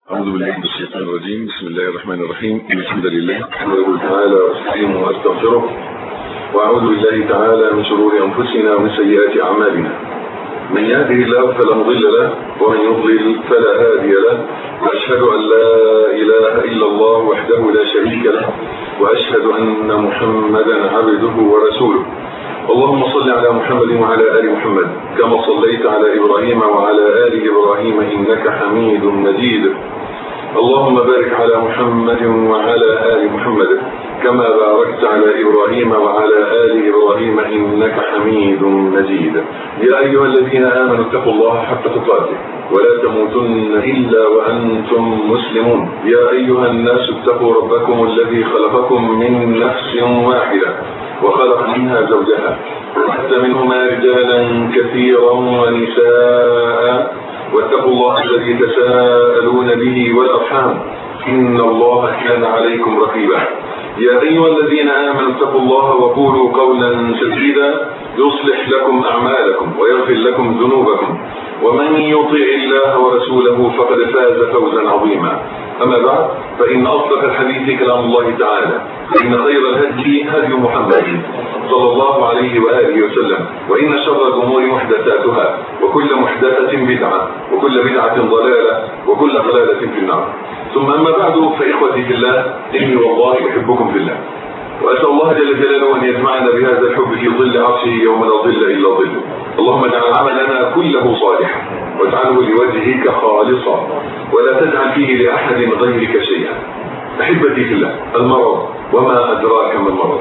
أعوذ بالله من الشيطان الرجيم بسم الله الرحمن الرحيم إن الحمد لله نحمده تعالى واستعينه واستغفره وأعوذ بالله تعالى من شرور أنفسنا ومن سيئات أعمالنا من يهده الله فلا مضل له ومن يضلل فلا هادي له وأشهد أن لا إله إلا الله وحده لا شريك له وأشهد أن محمدا عبده ورسوله اللهم صل على محمد وعلى آل محمد كما صليت على إبراهيم وعلى آل إبراهيم إنك حميد مجيد اللهم بارك على محمد وعلى آل محمد كما باركت على إبراهيم وعلى آل إبراهيم إنك حميد مجيد يا أيها الذين آمنوا اتقوا الله حق تقاته ولا تموتن إلا وأنتم مسلمون يا أيها الناس اتقوا ربكم الذي خلقكم من نفس واحدة وخلق منها زوجها وحتى منهما رجالا كثيرا ونساء واتقوا الله الذي تساءلون به والأرحام إن الله كان عليكم رقيبا يا أيها الذين آمنوا اتقوا الله وقولوا قولا سديدا يصلح لكم أعمالكم ويغفر لكم ذنوبكم ومن يطع الله ورسوله فقد فاز فوزا عظيما أما بعد فإن أصدق الحديث كلام الله تعالى وإن خير الهدي هدي محمد صلى الله عليه وآله وسلم وإن شر الأمور محدثاتها وكل محدثة بدعة وكل بدعة ضلالة وكل ضلالة في النار ثم أما بعد فإخوتي في الله إني والله أحبكم في الله وأسأل الله جل جلاله أن يجمعنا بهذا الحب في ظل عرشه يوم لا ظل إلا ظله اللهم اجعل عملنا كله صالحا واجعله لوجهك خالصا ولا تجعل فيه لأحد غيرك شيئا أحبتي في الله المرض وما أدراك ما المرض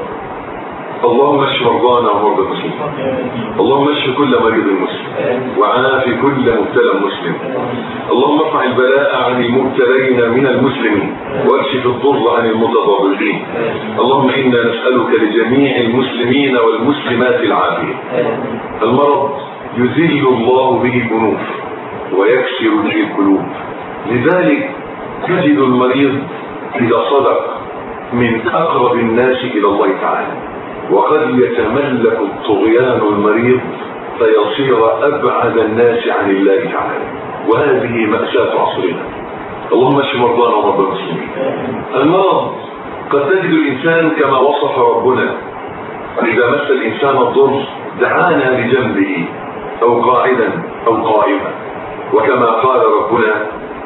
اللهم اشف مرضانا ومرضى المسلمين اللهم اشف كل مريض مسلم وعاف كل مبتلى مسلم اللهم ارفع البلاء عن المبتلين من المسلمين واكشف الضر عن المتضررين اللهم انا نسالك لجميع المسلمين والمسلمات العافيه المرض يذل الله به الانوف ويكسر به القلوب لذلك تجد المريض اذا صدق من اقرب الناس الى الله تعالى وقد يتملك الطغيان المريض فيصير أبعد الناس عن الله تعالى وهذه مأساة عصرنا اللهم اشف مرضانا ومرضى المسلمين المرض قد تجد الإنسان كما وصف ربنا إذا مس الإنسان الضر دعانا لجنبه أو قاعدا أو قائما وكما قال ربنا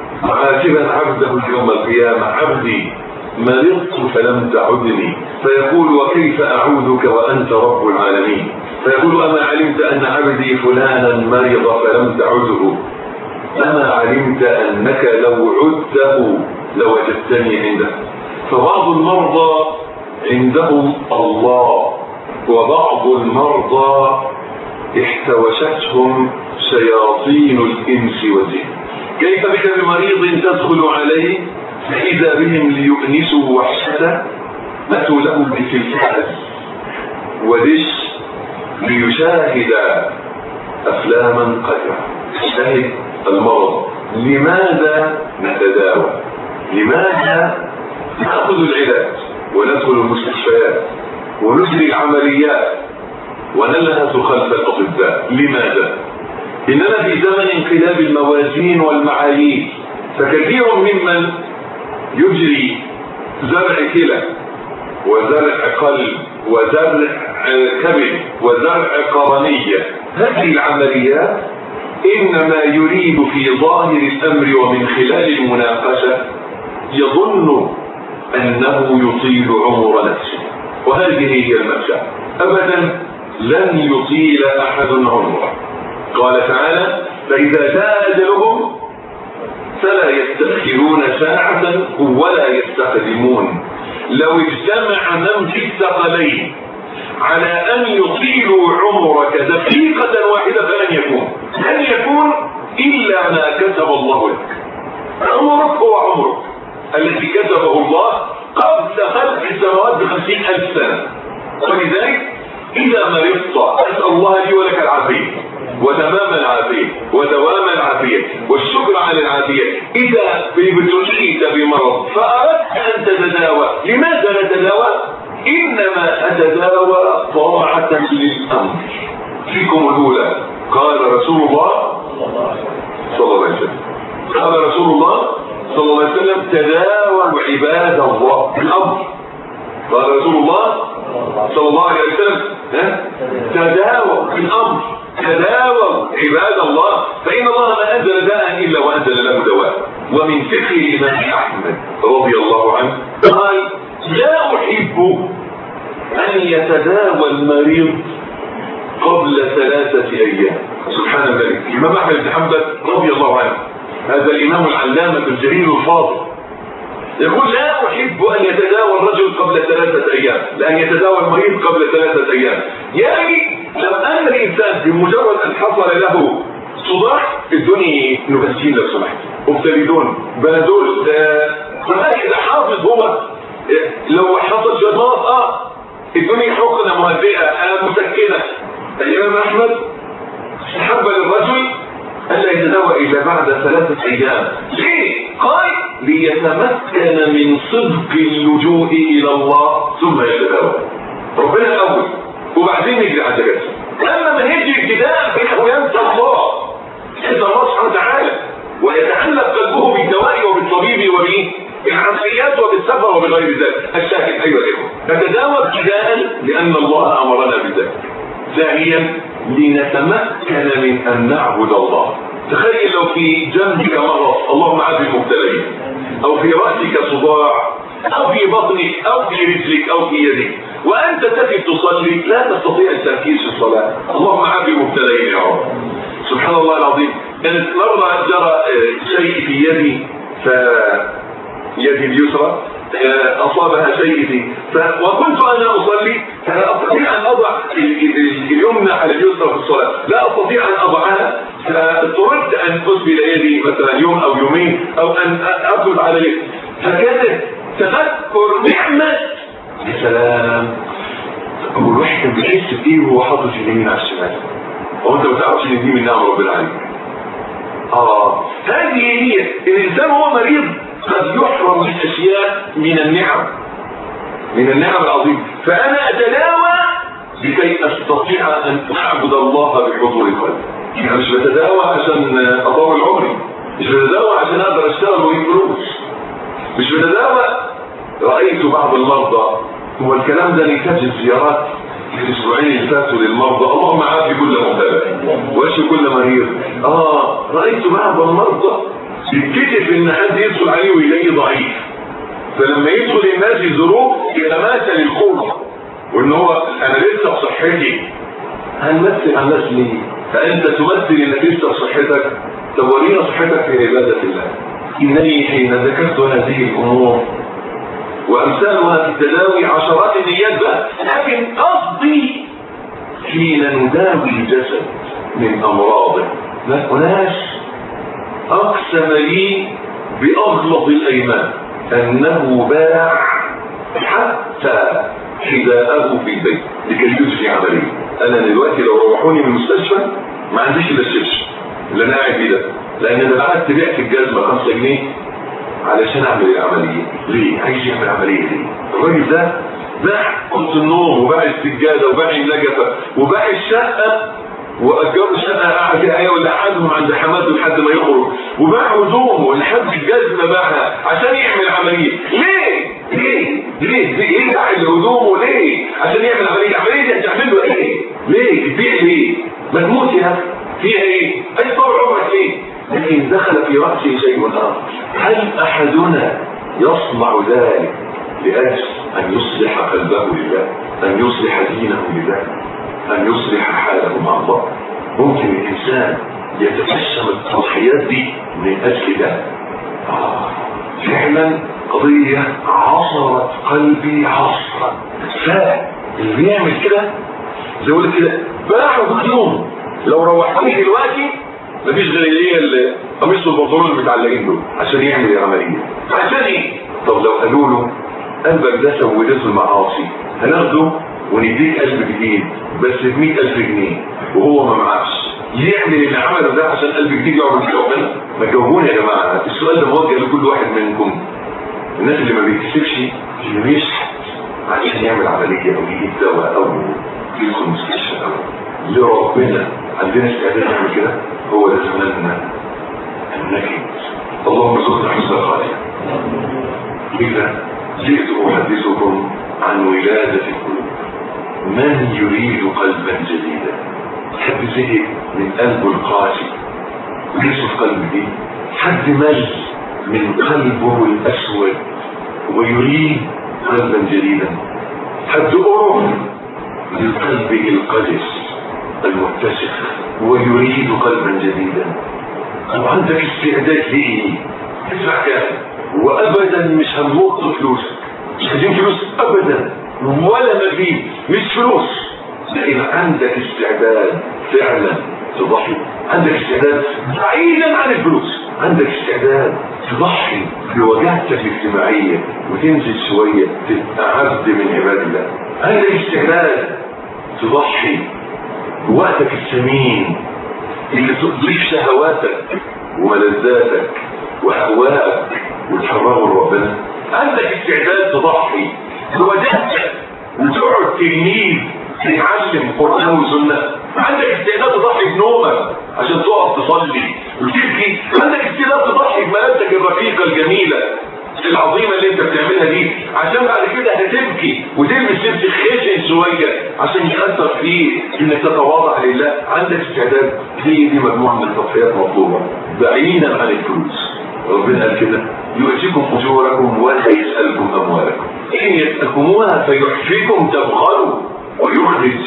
عاتبا عبده يوم القيامة عبدي مرضت فلم تعدني فيقول وكيف أعودك وأنت رب العالمين فيقول أما علمت أن عبدي فلانا مرض فلم تعده أما علمت أنك لو عدته لوجدتني عنده فبعض المرضى عندهم الله وبعض المرضى احتوشتهم شياطين الإنس والجن كيف بك بمريض تدخل عليه فإذا بهم ليؤنسوا وحشته أتوا له بتلفاز ودش ليشاهد أفلاما قدرة شاهد المرض لماذا نتداوى لماذا نأخذ العلاج وندخل المستشفيات ونجري العمليات ونلهث خلف الأطباء لماذا إننا في زمن انقلاب الموازين والمعايير فكثير ممن يجري زرع كلى وزرع قلب وزرع كبد وزرع قرنية هذه العمليات إنما يريد في ظاهر الأمر ومن خلال المناقشة يظن أنه يطيل عمر نفسه وهذه هي المأساة أبدا لن يطيل أحد عمره قال تعالى فإذا جاء أجلهم فلا يستأخرون ساعة ولا يستقدمون لو اجتمع من في الثقلين على أن يطيلوا عمرك دقيقة واحدة فلن يكون لن يكون إلا ما كتب الله لك عمرك هو عمرك الذي كتبه الله قبل خلق السماوات بخمسين ألف سنة ولذلك إذا مرضت أسأل الله لي ولك العافية وتمام العافية ودوام العافية والشكر على العافية إذا ابتليت بمرض فأردت أن تتداوى لماذا نتداوى؟ إنما أتداوى طاعة للأمر فيكم الأولى قال رسول الله صلى الله عليه وسلم قال رسول الله صلى الله تداووا عباد الله الامر قال رسول الله صلى الله عليه وسلم ها تداووا الامر تداووا عباد الله فان الله ما انزل داء الا وانزل له دواء ومن فقه الامام احمد رضي الله عنه قال لا احب ان يتداوى المريض قبل ثلاثة ايام سبحان الملك الامام احمد بن حنبل رضي الله عنه هذا الامام العلامة الجليل الفاضل يقول لا احب ان يتداوى الرجل قبل ثلاثة ايام لان يتداوى المريض قبل ثلاثة ايام يعني لو ان الانسان بمجرد ان حصل له صداع الدنيا نبسين لو سمحت مبتلدون بنادول ده اذا حافظ هو لو حصل شويه مرض اه الدنيا حقنه مهدئه آه مسكنه الامام احمد استحب للرجل الا يتداوى الا بعد ثلاثه ايام ليه قال ليتمكن من صدق اللجوء الى الله ثم يتداوى ربنا الاول وبعدين يجري على التجسس لما من يجري ابتداء بانه ينسى الله ينسى الله سبحانه وتعالى ويتعلق قلبه بالدواء وبالطبيب وبالعمليات وبالسفر وبغير ذلك الشاهد ايها الاخوه نتداوى ابتداء لان الله امرنا بذلك ثانيا لنتمكن من ان نعبد الله تخيل لو في جنبك مرض اللهم عافي المبتلين او في راسك صداع او في بطنك او في رجلك او في يدك وانت تجد تصلي لا تستطيع التركيز في الصلاه اللهم عافي المبتلين يا رب سبحان الله العظيم كانت مره جرى شيء في يدي ف يدي اليسرى اصابها شيء في ف... وكنت انا اصلي فلا استطيع ان اضع اليمنى على اليسرى في الصلاه لا استطيع ان اضعها فاضطررت ان اسبل يدي مثلا يوم او يومين او ان اسجد على يدي فكانت تذكر نعمه يا سلام هو الواحد كان بيحس بايه وهو حاطط اليمين على الشمال هو انت ما تعرفش ان دي من نعم رب العالمين اه هذه هي الانسان هو مريض قد يحرم من اشياء من النعم من النعم العظيمه فانا اتداوى لكي استطيع ان اعبد الله بحضور القلب يعني مش بتداوى عشان اطول عمري مش بتداوى عشان اقدر اشتغل واجيب فلوس مش بتداوى رايت بعض المرضى هو الكلام ده نتاج الزيارات في الاسبوعين اللي فاتوا للمرضى اللهم عافي كل مبتلى واشفي كل مريض اه رايت بعض المرضى يتكتف ان حد يدخل عليه ويلاقيه ضعيف فلما يدخل الناس يزوروه يتماثل الخوف وان هو انا لسه بصحتي هنمثل على الناس ليه؟ فانت تمثل انك لسه بصحتك طب ورينا صحتك في عباده الله انني حين ذكرت هذه الامور وامثالها في التداوي عشرات النيات بقى لكن قصدي حين نداوي الجسد من امراضه ما ناس اقسم لي باغلظ الايمان انه باع حتى حذاءه في البيت لكي يجري عمليه انا دلوقتي لو روحوني من المستشفى ما عنديش الا الشبش اللي انا قاعد فيه ده لان انا قعدت بعت الجزمه 5 جنيه علشان اعمل العمليه ليه عايز يعمل عمليه ليه الراجل ده باع اوضه النوم وباع السجاده وباع النجفه وباع الشقه واجروا شقه قاعد فيها ولا قعدهم عند حماته لحد ما يخرج وباع هدومه لحد الجزمه باعها عشان يعمل عمليه ليه؟ ليه؟ ليه؟ ليه يبيع هدومه ليه؟ عشان يعمل عمليه العمليه دي هتعمل له ايه؟ ليه؟ تبيع ليه؟ ما تموت يا اخي فيها ايه؟ عايز طول عمرك ليه؟ لكن دخل في رأسه شيء آخر هل أحدنا يصنع ذلك لأجل أن يصلح قلبه لله أن يصلح دينه لله أن يصلح حاله مع الله ممكن الإنسان يتقسم التضحيات دي من أجل ده آه. فعلا قضية عصرت قلبي عصرا فاللي بيعمل كده زي يقول كده باعوا يوم لو روحتني دلوقتي مفيش غير اللي هي القميص والبنطلون المتعلقين دول عشان يعمل العمليه عشان ايه؟ طب لو قالوا له قلبك ده سودته المعاصي هناخده ونديك قلب جديد بس ب 100000 جنيه وهو ما معاش يعمل اللي عمله ده عشان قلب جديد يقعد في ربنا ما تجاوبوني يا جماعه السؤال ده موجه لكل واحد منكم الناس اللي ما بيكسبش اللي بيشحت عشان يعمل عمليه او يجيب دواء او يدخل مستشفى او لربنا عندنا استعداد نعمل كده هو ده زماننا النكد اللهم ارزقنا حسن الخاتمه إذا جئت أحدثكم عن ولادة القلوب من يريد قلبا جديدا حد زهق من قلبه القاسي ويوسف قلبه حد مل من قلبه الأسود ويريد قلبا جديدا حد قرب من قلبه القدس المتسخ ويريد قلبا جديدا طب عندك استعداد ليه ادفع كام وابدا مش هنمط فلوسك مش عايزين فلوس ابدا ولا مزيد مش فلوس لكن عندك استعداد فعلا تضحي عندك استعداد بعيدا عن الفلوس عندك استعداد تضحي بوجهتك الاجتماعية وتنزل شوية تبقى عبد من عباد الله عندك استعداد تضحي بوقتك الثمين اللي تضيف شهواتك وملذاتك وهواك وتحرره لربنا عندك استعداد تضحي بوجهتك وتقعد تلميذ تتعلم قرآن وسنة عندك استعداد تضحي بنومك عشان تقف تصلي وتبكي عندك استعداد تضحي بملابسك الرقيقة الجميلة العظيمة اللي انت بتعملها دي عشان بعد كده هتبكي وتلبس لبس خشن شوية عشان يأثر فيه انك تتواضع لله عندك استعداد هي دي مجموعة من التضحيات مطلوبة بعيدا عن الفلوس ربنا قال كده يؤتيكم اجوركم ولا يسألكم اموالكم ان يسألكموها فيحفيكم تبخلوا ويخرج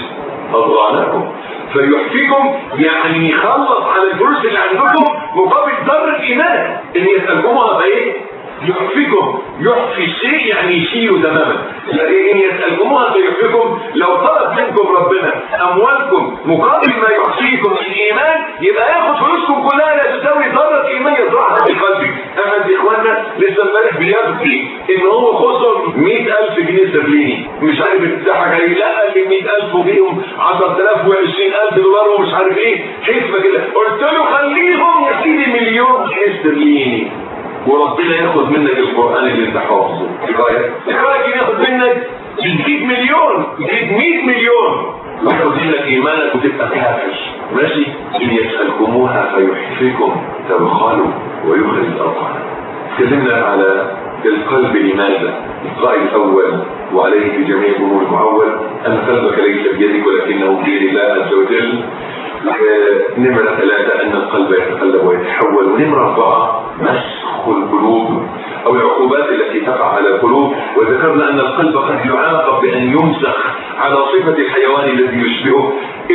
اضغانكم فيحفيكم يعني يخلص على الفلوس اللي عندكم مقابل ذرة ايمان ان يسألكموها بايه يحفيكم يحفي الشيء يعني يشيله تماما لان يسألكموها فيحفيكم لو طلب منكم ربنا اموالكم مقابل ما يحفيكم الايمان يبقى ياخد فلوسكم كلها لا تساوي ذرة ايمان يطرحها في قلبك احد اخواننا لسه امبارح بيبكي ان هو خسر 100000 جنيه استرليني مش عارف يضحك عليه لا اللي 100000 وفيهم 10000 و20000 دولار ومش عارف ايه حسبه كده قلت له خليهم يا سيدي مليون جنيه استرليني وربنا ياخد منك القرآن اللي انت حافظه ايه رايك؟ ايه رايك ياخد منك يديك مليون يديك 100 مليون وياخد منك ايمانك وتبقى كافر ماشي ان يسألكموها فيحفكم تبخلوا ويخرج الأرقام تكلمنا على القلب لماذا القائد الأول وعليه في جميع أمور المعول أن قلبك ليس بيدك ولكنه بيد الله عز وجل نمرة ثلاثة أن القلب يتقلب ويتحول ونمرة أربعة مسخ القلوب أو العقوبات التي تقع على القلوب وذكرنا أن القلب قد يعاقب بأن يمسخ على صفة الحيوان الذي يشبهه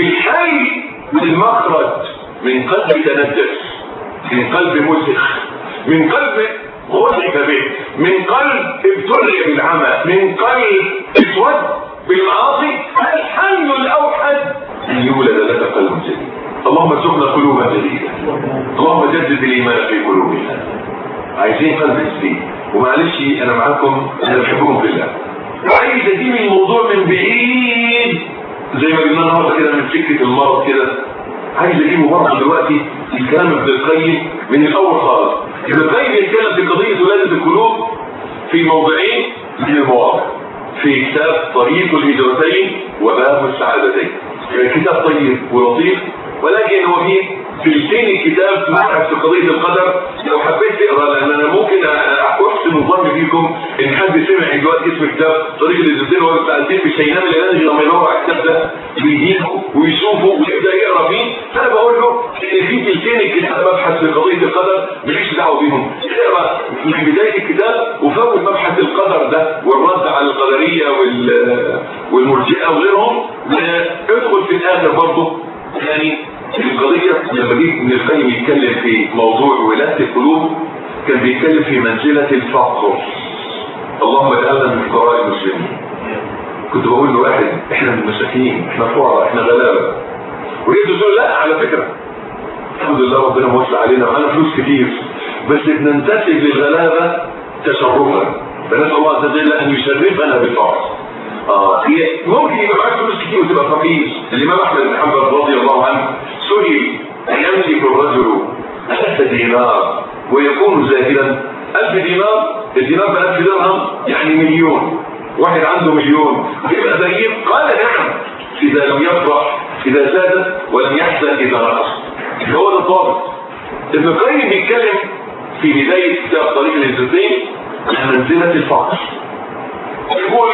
الحي والمخرج من قلب تنجس من قلب مسخ من قلب غلق به من قلب ابتلي بالعمى من قلب اسود بالمعاصي الحي الاوحد ان يولد لك قلب جديد اللهم ارزقنا قلوبا جديده اللهم جدد الايمان في قلوبنا عايزين قلب جديد ومعلش انا معاكم انا بحبكم في الله وعايز اجيب الموضوع من بعيد زي ما قلنا النهارده كده من فكره المرض كده عايز اجيبه برضه دلوقتي الكلام ابن القيم من الاول خالص ابن القيم يتكلم في قضيه ولاده القلوب في موضعين من المواضع في كتاب طريق الهجرتين وباب السعادتين كتاب طيب ولطيف ولكن هو فيه تلتين الكتاب مبحث في قضية القدر لو حبيت تقرا لان انا ممكن احسن الظن فيكم ان حد سمع دلوقتي اسم كتاب طريق الهجرتين وهو سألتين مش هينام الا لازم لما يدور على الكتاب ده ويجيبه ويشوفه ويبدا يقرا فيه فانا بقول له ان في تلتين الكتاب مبحث في قضية القدر ماليش دعوه بيهم اقرا من بداية الكتاب وفوت مبحث القدر ده والرد على القدرية وال والمرجئة وغيرهم وادخل في الاخر برضه يعني القضية لما جيت ابن القيم يتكلم في موضوع ولادة القلوب كان بيتكلم في منزلة الفقر اللهم اجعلنا من فقراء المسلمين كنت بقول لواحد احنا من المساكين احنا فقراء احنا غلابة ويجي تقول لا على فكرة الحمد لله ربنا موسع علينا معانا فلوس كتير بس بننتسب للغلابة تشرفا فنسأل الله عز وجل ان يشرفنا بالفقر اه هي ممكن يبقى معاك فلوس كتير وتبقى فقير الامام احمد بن حنبل رضي الله عنه سئل يملك الرجل ألف دينار ويكون زاهدا ألف دينار الدينار بألف درهم يعني مليون واحد عنده مليون يبقى زهيد قال نعم إذا لم يفرح إذا زاد ولم يحزن إذا نقص هو ده الضابط ابن القيم بيتكلم في بداية كتاب طريق الهجرتين منزلة الفقر يقول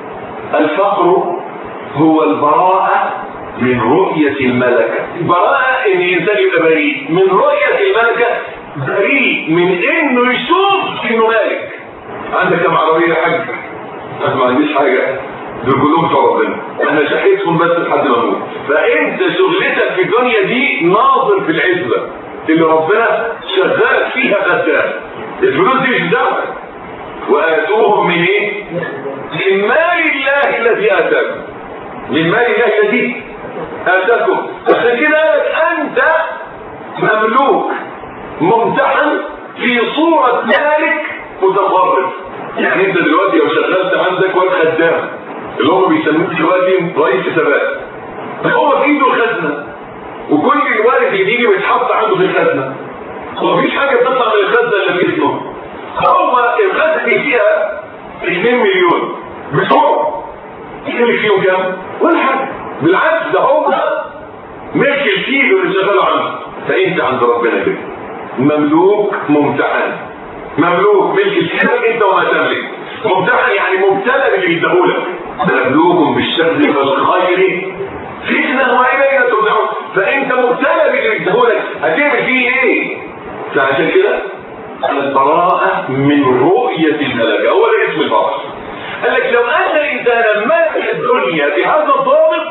الفقر هو البراءة من رؤية الملكة البراءة ان الانسان يبقى بريء من رؤية الملكة بريء من انه يشوف انه مالك عندك كم عربية حاج انا ما عنديش حاجة دول كلهم بتوع ربنا انا شحيتهم بس لحد ما اموت فانت شغلتك في الدنيا دي ناظر في العزبة اللي ربنا شغال فيها خدام الفلوس دي مش بتاعتك واتوهم من ايه من مال الله الذي اتاكم من مال الله الذي اتاكم عشان كده قالك انت مملوك ممتحن في صورة مالك متفرد يعني انت دلوقتي لو شغلت عندك واد خدام اللي هم بيسموه دلوقتي رئيس حسابات هو في ايده الخزنه وكل الوارد اللي بيجي بيتحط عنده في الخزنه ومفيش حاجه بتطلع من الخزنه الا باسمه هو الخزنه دي فيها 2 مليون بتوعه يملك فيهم كام؟ ولا حاجه بالعكس ده هو ملك الكيلو اللي شغاله عنده فانت عند ربنا كده مملوك ممتحن مملوك ملك الكيلو انت وما تملك ممتحن يعني مبتلى باللي بيديهولك نبلوكم بالشر والخير فتنة وإلينا ترجعون فأنت مبتلى باللي بيديهولك هتعمل فيه إيه؟ فعشان كده البراءة من رؤية الملكة هو ده اسم البراءة قال لك لو أن الإنسان ملك الدنيا بهذا الضابط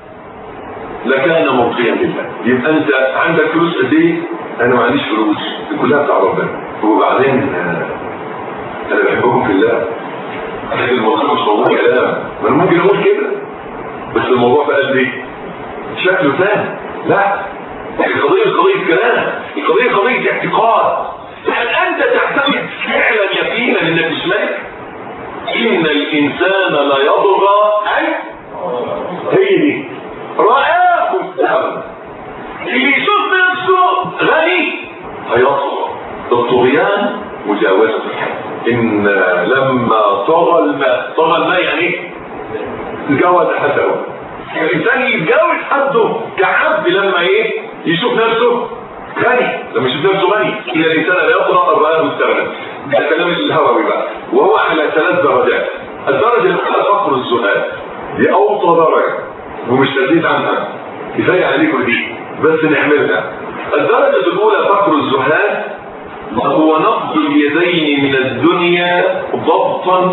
لكان مرضيا لله يبقى أنت عندك فلوس قد إيه؟ أنا ما عنديش فلوس دي كلها بتاع ربنا وبعدين أنا بحبكم في الله لكن الموضوع مش موضوع كلام ما انا ممكن اقول كده بس الموضوع في قلبي شكله ثاني لا القضية قضية كلام القضية قضية اعتقاد هل انت تعتقد فعلا يقينا انك مش ملك ان الانسان لا يضغى اي هي دي رآه السهم اللي يشوف نفسه غني هيطغى الطغيان مجاوزة الحد ان لما طغى الماء طغى الماء يعني تجاوز حده الانسان يتجاوز حده كعبد لما ايه يشوف نفسه غني لما يشوف نفسه غني ان الانسان لا يطغى الرآه مستغنى ده كلام الهروي بقى وهو على ثلاث درجات الدرجه الاولى فقر الزهاد دي اوطى درجه ومش تزيد عنها كفايه عليكم دي بس نعملها الدرجه الاولى فقر الزهاد وهو نقض اليدين من الدنيا ضبطا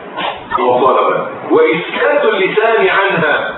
وطلبا وإسكات اللسان عنها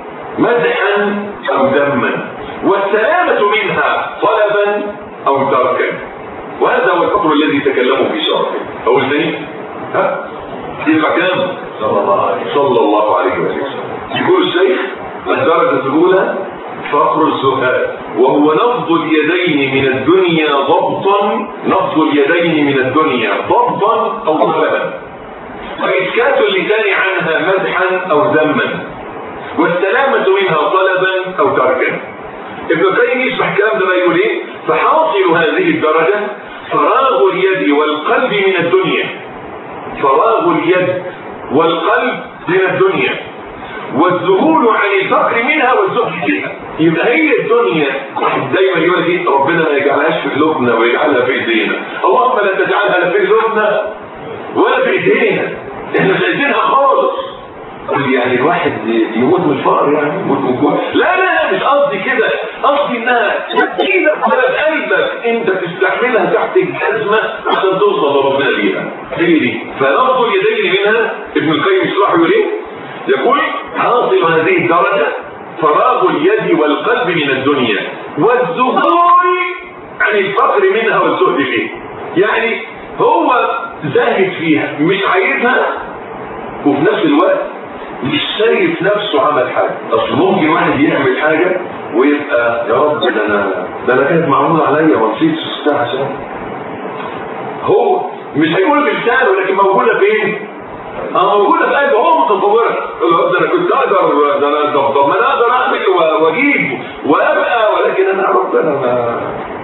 مدحا أو ذما والسلامة منها طلبا أو تركا وهذا هو الفقر الذي تكلموا في شرحه أقول ثاني ها يبقى كام صلى الله عليه صلى الله عليه وسلم يقول الشيخ الدرجة الأولى فقر الزهاد وهو نفض اليدين من الدنيا ضبطا نفض اليدين من الدنيا ضبطا او طلبا وإسكات اللسان عنها مدحا او ذما والسلامة منها طلبا او تركا ابن القيم يشرح الكلام ده ما يقول ايه فحاصل هذه الدرجة فراغ اليد والقلب من الدنيا فراغ اليد والقلب من الدنيا والذهول عن الفقر منها والزهد فيها يبقى هي الدنيا واحد دايما يقول لك ربنا ما يجعلهاش في قلوبنا ويجعلها في ايدينا اللهم لا تجعلها لا في قلوبنا ولا في ايدينا احنا مش عايزينها خالص قول يعني الواحد يموت من الفقر يعني يموت من الجوع لا لا لا مش قصدي كده قصدي انها ايدك ولا في قلبك انت تستحملها تحت الجزمه عشان توصل لربنا بيها هي دي فلفظ اليدين منها ابن القيم يشرح يقول ايه يقول حاصل هذه الدرجة فراغ اليد والقلب من الدنيا والزهور عن الفقر منها والزهد فيه يعني هو زاهد فيها مش عايزها وفي نفس الوقت مش شايف نفسه عمل حاجة اصل ممكن واحد يعمل حاجة ويبقى يا رب ده انا ده انا كانت معمولة عليا ونسيت سستها عشان هو مش هيقول بلسانه لكن موجودة فين؟ اه موجودة في قلبه هو متصورة ده انا كنت اقدر ده انا طب طب ما انا اقدر اعمل واجيب وابقى ولكن انا ربنا ما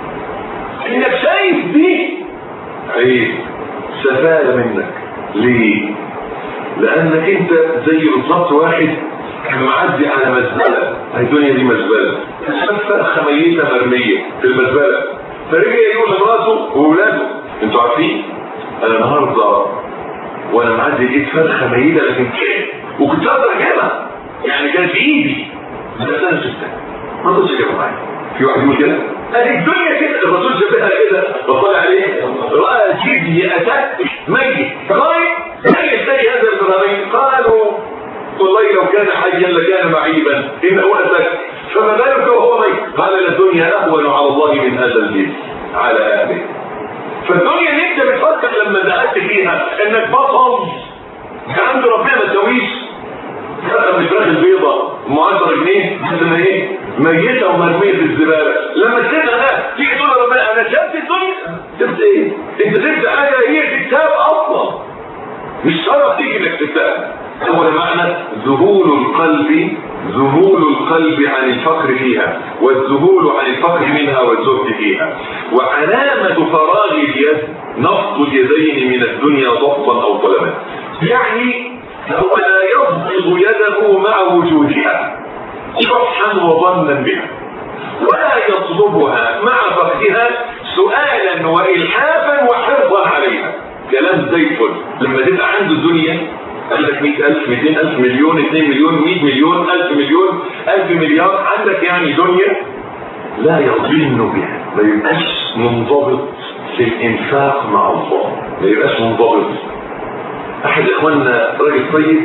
انك شايف دي عيب سفالة منك ليه؟ لانك انت زي بالظبط واحد كان معدي على مزبلة الدنيا دي مزبلة شاف فرخة ميتة مرمية في المزبلة فرجع يقول لمراته وولاده انتوا عارفين انا النهارده وانا معدي لقيت فرخه ميته لكن كان وكنت اقدر اجيبها يعني كانت في ايدي بس انا شفتها ما رضيتش اجيبها معايا في واحد يقول كده قال الدنيا كده الرسول شافها كده بطلع عليه راى جدي اتاك ميت فقال ميت زي هذا البرهانين قالوا والله لو كان حيا لكان معيبا انه اتاك فما بالك وهو ميت قال الدنيا اهون على الله من هذا البيت على اهله فالدنيا اللي انت بتفكر لما دخلت فيها انك بطل عند ربنا ما تسويش فرقه من الفراخ البيضاء ام 10 جنيه اسمها ايه؟ ميته ومرميه في الزباله لما تسيبها ده تيجي تقول لربنا انا سبت الدنيا سبت ايه؟ انت سبت حاجه هي كتاب اصلا مش شرف تيجي انك تبتها اول معنى ذهول القلب ذهول القلب عن الفقر فيها والذهول عن الفقر منها والزهد فيها وعلامة فراغ اليد نفض اليدين من الدنيا ضبطا او طلبا يعني هو لا يضبط يده مع وجودها شحا وظنا بها ولا يطلبها مع فقدها سؤالا والحافا وحرصا عليها كلام زي الفل لما تبقى عنده الدنيا قال لك 100000 200000 مليون 2 مليون 100 مليون 1000 مليون 1000 مليار عندك يعني دنيا لا يظن بها ما يبقاش منضبط في الانفاق مع الله ما يبقاش منضبط احد اخواننا راجل طيب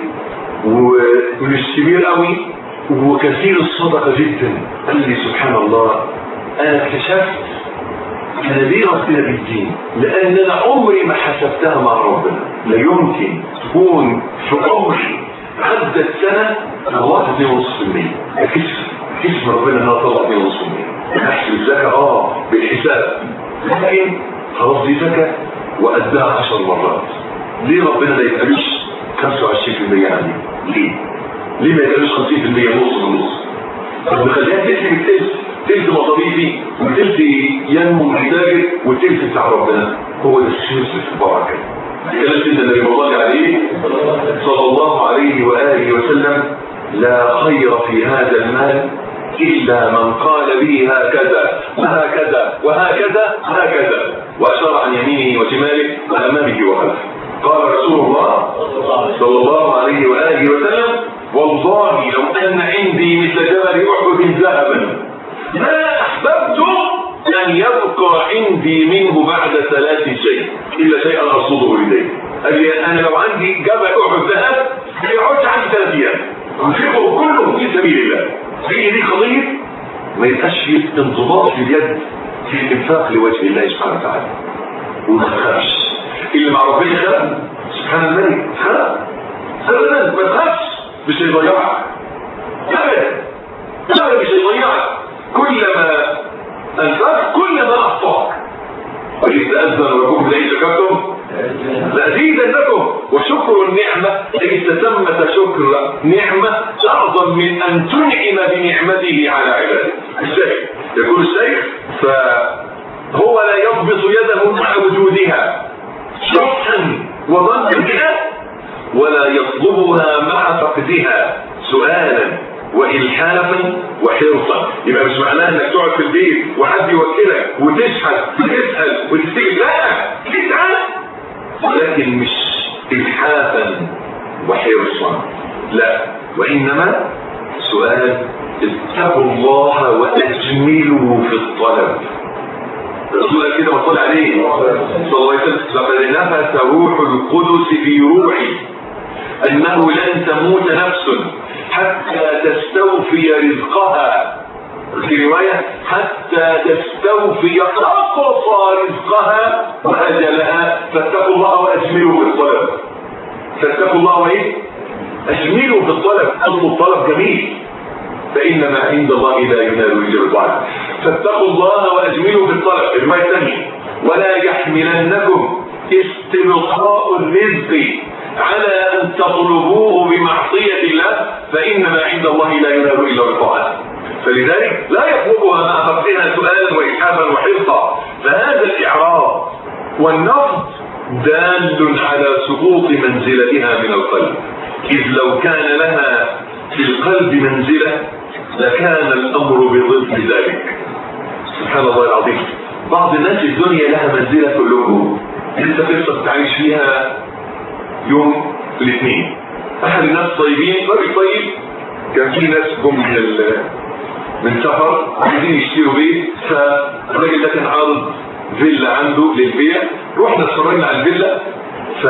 ومش كبير قوي وكثير الصدقه جدا قال لي سبحان الله انا اكتشفت انا ليه ربنا بالدين لان انا عمري ما حسبتها مع ربنا لا يمكن تكون في عمري عدت سنه طلعت 2.5% كسب كسب ربنا ان انا اطلع 2.5% احسب الزكاه اه بالحساب لكن خلاص دي زكاه واداها 10 مرات ليه ربنا ما يقبلش 25% يعني ليه؟ ليه ما يقبلش 50% نص ونص؟ طب نخليها تقسم التلت تلت مصاريفي وتلت ينمو محتاجك والتلت بتاع ربنا هو ده السر في البركه كلام سيدنا النبي الله عليه صلى الله عليه واله وسلم لا خير في هذا المال إلا من قال به هكذا وهكذا وهكذا وهكذا وأشار عن يمينه وشماله وأمامه وخلفه قال رسول الله صلى الله عليه وآله وسلم والله لو أن عندي مثل جبل أحد ذهبا ما أحببت أن يبقى عندي منه بعد ثلاث شيء إلا شيئا أرصده إليه قال لي أنا لو عندي جبل أحد ذهب ما يقعدش عندي ثلاث أيام أنفقه كله في سبيل الله هي دي قضية ما يبقاش في انضباط في اليد في الانفاق لوجه الله سبحانه وتعالى وما تخافش اللي مع ربنا خاف سبحان الملك خاف ابدا ما تخافش مش هيضيعك ابدا ابدا مش هيضيعك كلما انفقت كلما اعطاك وإذ تأذن ربكم لئن شكرتم لأزيدنكم وشكر النعمة ليس ثمة شكر نعمة أعظم من أن تنعم بنعمته على عباده الشيخ يقول الشيخ فهو لا يضبط يده مع وجودها شحا وظنا بها ولا يطلبها مع فقدها سؤالا والحافا وحرصا يبقى مش معناها انك تقعد في البيت وحد يوكلك وتشحت وتسال وتستجيب لا تسال ولكن مش الحافا وحرصا لا وانما سؤال اتقوا الله واجملوا في الطلب الرسول قال كده وصل عليه صلى الله عليه وسلم لقد نفث روح القدس في روحي انه لن تموت نفس حتى تستوفي رزقها في رواية حتى تستوفي أقصى رزقها وأجلها فاتقوا الله وأجملوا في الطلب فاتقوا الله وإيه؟ أجملوا في الطلب أصل الطلب جميل فإن ما عند الله لا ينال إلا الطلب فاتقوا الله وأجملوا في الطلب الرواية الثانية ولا يحملنكم استبقاء الرزق على أن تطلبوه بمعصية الله فإن ما عند الله لا ينال إلا بالطاعة فلذلك لا يطلبها مع فقدها سؤالا وإلحافا وحرصا فهذا الإعراض والنفض دال على سقوط منزلتها من القلب إذ لو كان لها في القلب منزلة لكان الأمر بضد ذلك سبحان الله العظيم بعض الناس الدنيا لها منزلة في القلوب انت قصة تعيش فيها يوم الاثنين احد الناس طيبين راجل طيب كان في ناس جم من من سفر عايزين يشتروا بيت فالراجل ده كان عارض فيلا عنده للبيع رحنا اتفرجنا على الفيلا ف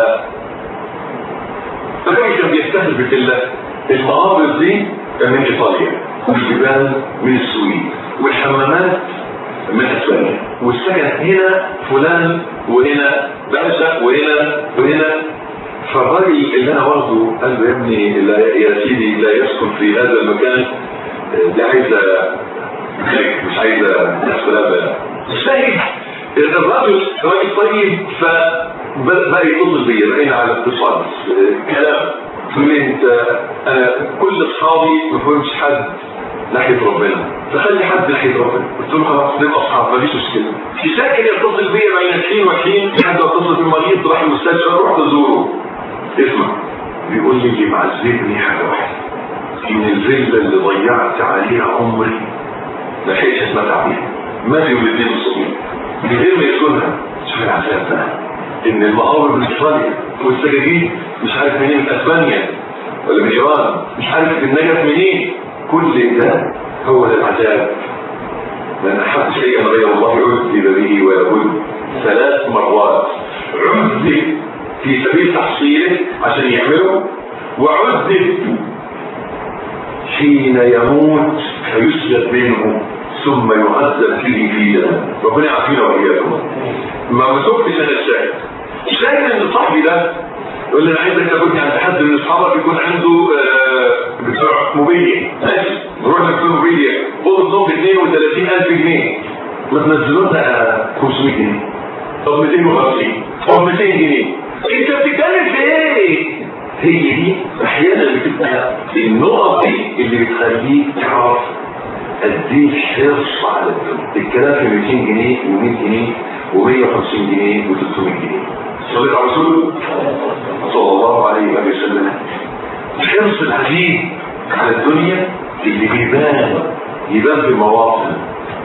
الراجل كان بيستهل بفيلا المقابر دي من ايطاليا والجبال من السويد والحمامات من اسبانيا والسكن هنا فلان وهنا باشا وهنا وهنا فالراجل اللي انا واخده قال له يا ابني لا يا سيدي لا يسكن في هذا المكان دي عايزه مش عايزه ناس كلها الشاهد الراجل راجل طيب فبقى يتصل بيا بقينا على اتصال كلام تقول لي انت انا كل اصحابي ما فهمش حد ناحيه ربنا فخلي حد ناحيه ربنا قلت له خلاص نبقى اصحاب مفيش مشكله في ساكن يتصل بيا بين حين وحين حد يتصل بالمريض راح المستشفى رحت ازوره اسمع بيقول لي اللي معذبني حاجه واحده ان الفيلا اللي ضيعت عليها عمري ما لحقتش اتمتع بيها ما في ولدين الصغير من غير ما يسكنها شوف العذاب بقى ان المقابر من ايطاليا والسجاجيد مش عارف منين من اسبانيا ولا من ايران مش عارف النجف منين كل ده هو ده العذاب لان احب شيئا غير الله عذب به ويقول ثلاث مرات عذب في سبيل تحصيله عشان يعمله وعذب حين يموت فيسجد منه ثم يعذب فيه في جهنم ربنا يعافينا واياكم ما مسكتش انا الشاهد الشاهد ان صاحبي ده يقول لي انا عايزك تاخدني عند حد من اصحابك يكون عنده آه بتوع موبيليا ماشي نروح نكتب موبيليا اوضه نوم ب 32000 جنيه ما تنزلوا لنا 500 جنيه طب 250 طب 200 جنيه انت بتتكلم في ايه؟ هي دي احيانا بتبقى النقط دي اللي بتخليك تعرف قد ايه الحرص على الدنيا الكلام في 200 جنيه و100 جنيه و150 جنيه و300 جنيه صليت على رسول صلى الله عليه وسلم الحرص العجيب على الدنيا اللي بيبان يبان في المواطن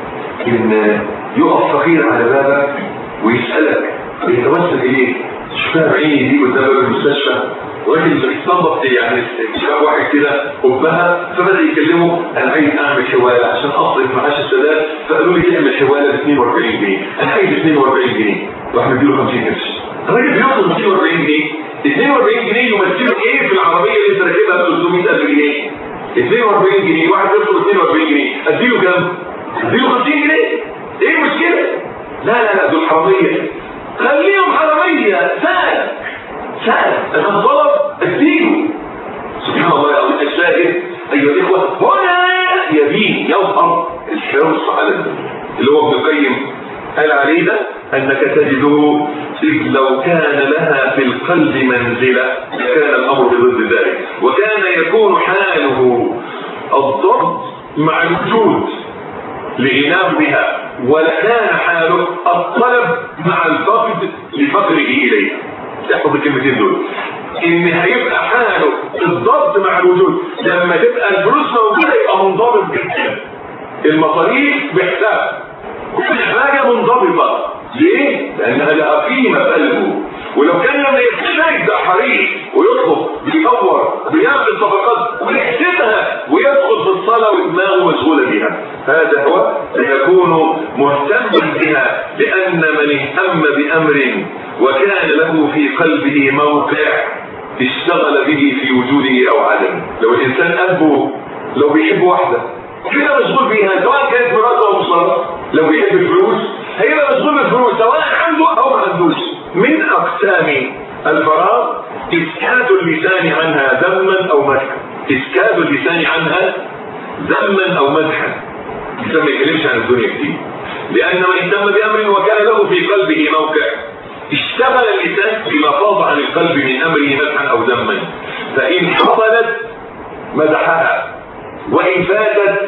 ان يقف فقير على بابك ويسألك ويتوسل اليك شفتها بعيني دي قدام باب المستشفى راجل استنبط يعني شاف واحد كده قبها فبدا يكلمه انا عايز اعمل حواله عشان اصرف معاش السداد فقالوا لي تعمل حواله ب 42 جنيه انا عايز 42 جنيه راح مديله 50 قرش الراجل بياخد 240 جنيه 42 جنيه يمثلوا ايه في العربيه اللي انت راكبها ب 300000 جنيه 42 جنيه واحد يطلب 42 جنيه اديله كام؟ اديله 50 جنيه ايه المشكله؟ لا لا لا دول حراميه خليهم حراميه سهل سهل انا طلب اديله سبحان الله يا الشاهد ايها الاخوه هنا يبين يظهر الحرص على الدنيا اللي هو ابن القيم قال عليه ده انك تجده إذ لو كان لها في القلب منزلة لكان الأمر بضد ذلك وكان يكون حاله الضبط مع الوجود لغنام بها ولكان حاله الطلب مع الفقد لفقره إليها تحفظ الكلمتين دول ان هيبقى حاله الضبط مع الوجود لما تبقى الفلوس موجوده يبقى منضبط جدا المصاريف بحساب كل حاجه منضبطه ليه؟ لانها لها قيمه في قلبه ولو كان لما يحتاج ده حريص ويطلب بيدور بيعمل صفقات ويحسبها ويدخل في الصلاه ودماغه مشغوله بها هذا هو سيكون مهتما بها لان من اهتم بامر وكان له في قلبه موقع اشتغل به في وجوده او عدمه لو الانسان قلبه لو بيحب واحده كده مشغول بيها سواء كانت مراته او مصارات لو بيحب الفلوس هيبقى مشغول بالفلوس سواء عنده او ما عندوش من اقسام الفراغ اسكات اللسان عنها ذما او مدحا اسكات اللسان عنها ذما او مدحا الانسان ما يتكلمش عن الدنيا كتير لان من اهتم بامر وكان له في قلبه موقع اشتغل اللسان بما فاض عن القلب من امره مدحا او ذما فان حصلت مدحها وان فاتت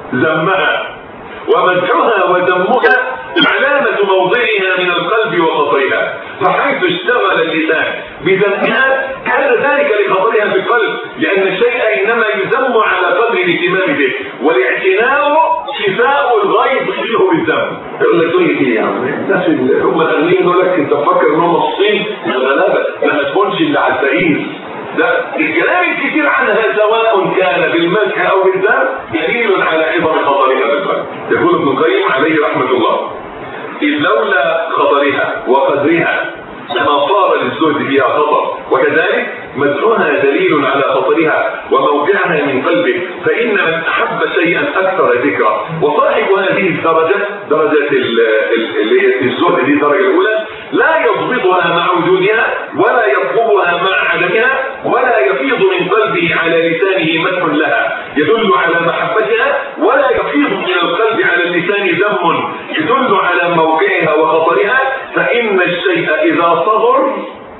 ذمها ومدحها وذمها علامة موضعها من القلب وخطرها فحيث اشتغل اللسان بذمها كان ذلك لخطرها في القلب لأن الشيء إنما يذم على قدر الاهتمام به والاعتناء شفاء الغاية ويضحيه بالذنب يقول لك دنيا ايه يا عم الناس اللي هم الاغنياء يقول لك انت مفكر ان هم مصين الغلابه ما تكونش اللي على الفقير ده الكلام الكثير عنها سواء كان بالمدح او بالذنب دليل على عظم خطرها بالقلب يقول ابن القيم عليه رحمه الله إذ لولا خطرها وقدرها لما صار للزهد فيها خطر وكذلك مدحها دليل على خطرها وموقعها من قلبه فإن من أحب شيئا أكثر ذكرى وصاحب هذه الدرجة درجة اللي هي الزهد دي الدرجة الأولى لا يضبطها مع وجودها ولا يطلبها مع عدمها ولا يفيض من قلبه على لسانه مدح لها يدل على محبتها ولا يفيض من القلب على اللسان ذم يدل على موقعها وخطرها فإن الشيء إذا صدر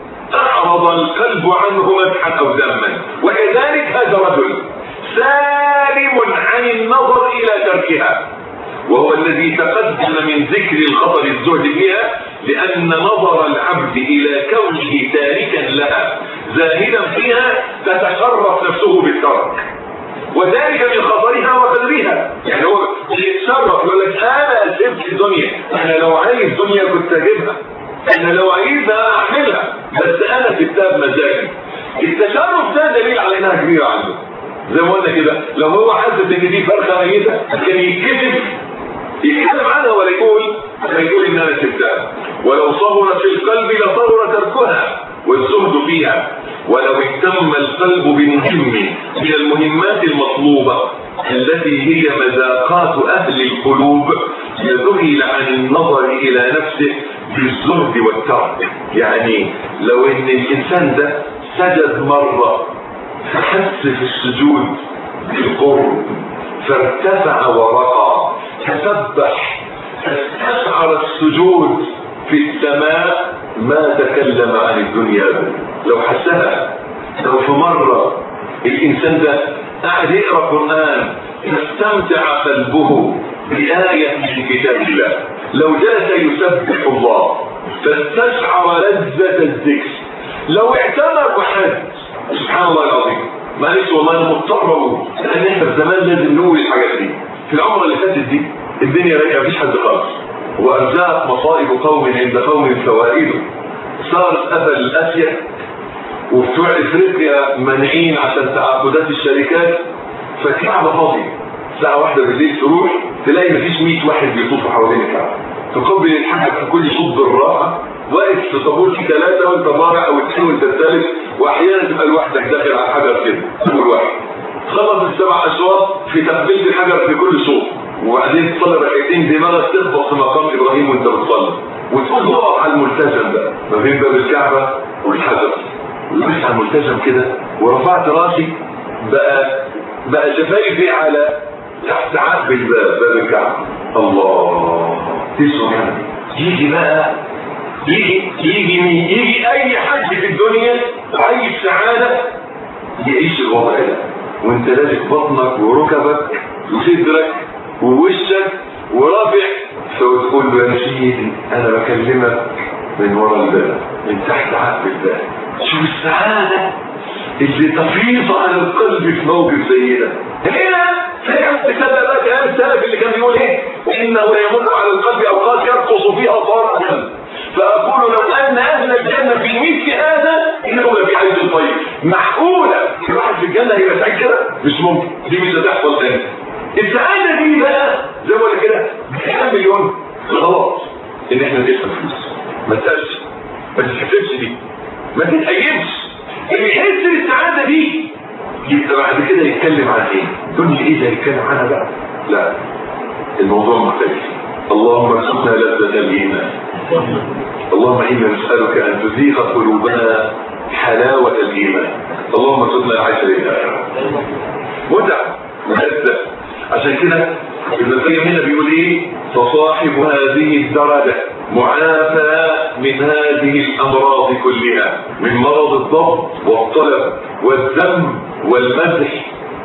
أعرض القلب عنه مدحا أو ذما وكذلك هذا رجل سالم عن النظر إلى تركها وهو الذي تقدم من ذكر الخطر الزهد فيها لأن نظر العبد إلى كونه تاركا لها زاهدا فيها تتشرف نفسه بالترك وذلك من خطرها وقدرها يعني هو يتشرف يقول لك انا سبت الدنيا انا لو عايز دنيا كنت اجيبها انا لو عايزها اعملها بس انا سبتها بمزاجي التشرف ده دليل على انها كبيره عنده زي ما قلنا كده لو هو حاسس ان دي فرخه ميته كان يتكسف يتكلم عنها ولا يقول كان يقول ان انا سبتها ولو صبر في القلب لصبر تركها والزهد فيها ولو اهتم القلب بمهم من المهمات المطلوبة التي هي مذاقات أهل القلوب لذهل عن النظر إلى نفسه بالزهد والترك يعني لو ان الإنسان ده سجد مرة فحس في السجود بالقرب فارتفع ورقى تسبح فاستشعر السجود في السماء ما تكلم عن الدنيا لو حسها لو في مرة الإنسان ده قاعد يقرأ قرآن يستمتع قلبه بآية من كتاب الله لو جلس يسبح الله فاستشعر لذة الذكر لو اعتمر وحد سبحان الله العظيم معلش والله انا مضطر لان احنا في زمان لازم نقول الحاجات دي في العمر اللي فاتت دي الدنيا رايقه مفيش حد خالص وارزاق مصائب قوم عند قوم فوائد صار قفل اسيا وبتوع افريقيا مانعين عشان تعاقدات الشركات فالكعبه فاضيه الساعه واحدة بالليل تروح تلاقي مفيش 100 واحد بيطوفوا حوالين الكعبه تقبل الحاج في كل صوت بالراحه واقف في طابور في ثلاثه وانت الرابع او الاثنين وانت الثالث واحيانا تبقى لوحدك داخل على الحجر كده اول واحد خلص السبع اشواط في تقبيل الحجر في كل صوت وبعدين تصلي ركعتين دماغك تخبط في مقام ابراهيم وانت بتصلي وتقول تقف على الملتزم ده ما بين باب الكعبه والحجر وقفت على الملتزم كده ورفعت راسي بقى بقى شفايفي على تحت عقب الباب باب الكعبه الله تسمع يعني يجي بقى يجي يجي مين يجي اي حد في الدنيا عايش سعاده يعيش الوضع ده وانت لازق بطنك وركبك وصدرك ووشك ورافع فتقول له يا سيدي انا بكلمك من ورا الباب من تحت عقب الباب شوف السعادة اللي تفيض على القلب في موقف زي ده هنا فعلا تصدق بقى كلام السلف اللي كان بيقول ايه انه يمر على القلب اوقات يرقص فيها صار فاقول لو ان اهل الجنه في مثل هذا انه لفي عز طيب معقوله الواحد في الجنه يبقى سعيد كده مش ممكن دي مش هتحصل تاني السعاده دي بقى زي ما قلت كده بكام مليون غلط ان احنا ندفع فلوس ما تسالش ما تتحسبش دي ما تتأيبش اللي يحس بالسعادة دي يبقى بعد كده يتكلم عن ايه تقول لي ايه ده يتكلم عنها بقى لا الموضوع مختلف اللهم ارزقنا لذة الايمان اللهم انا نسألك ان تزيغ قلوبنا حلاوة الايمان اللهم ارزقنا العيش لله متع ملذة عشان كده ابن القيم هنا بيقول ايه فصاحب هذه الدرجة معافى من هذه الامراض كلها من مرض الضغط والطلب والذم والمدح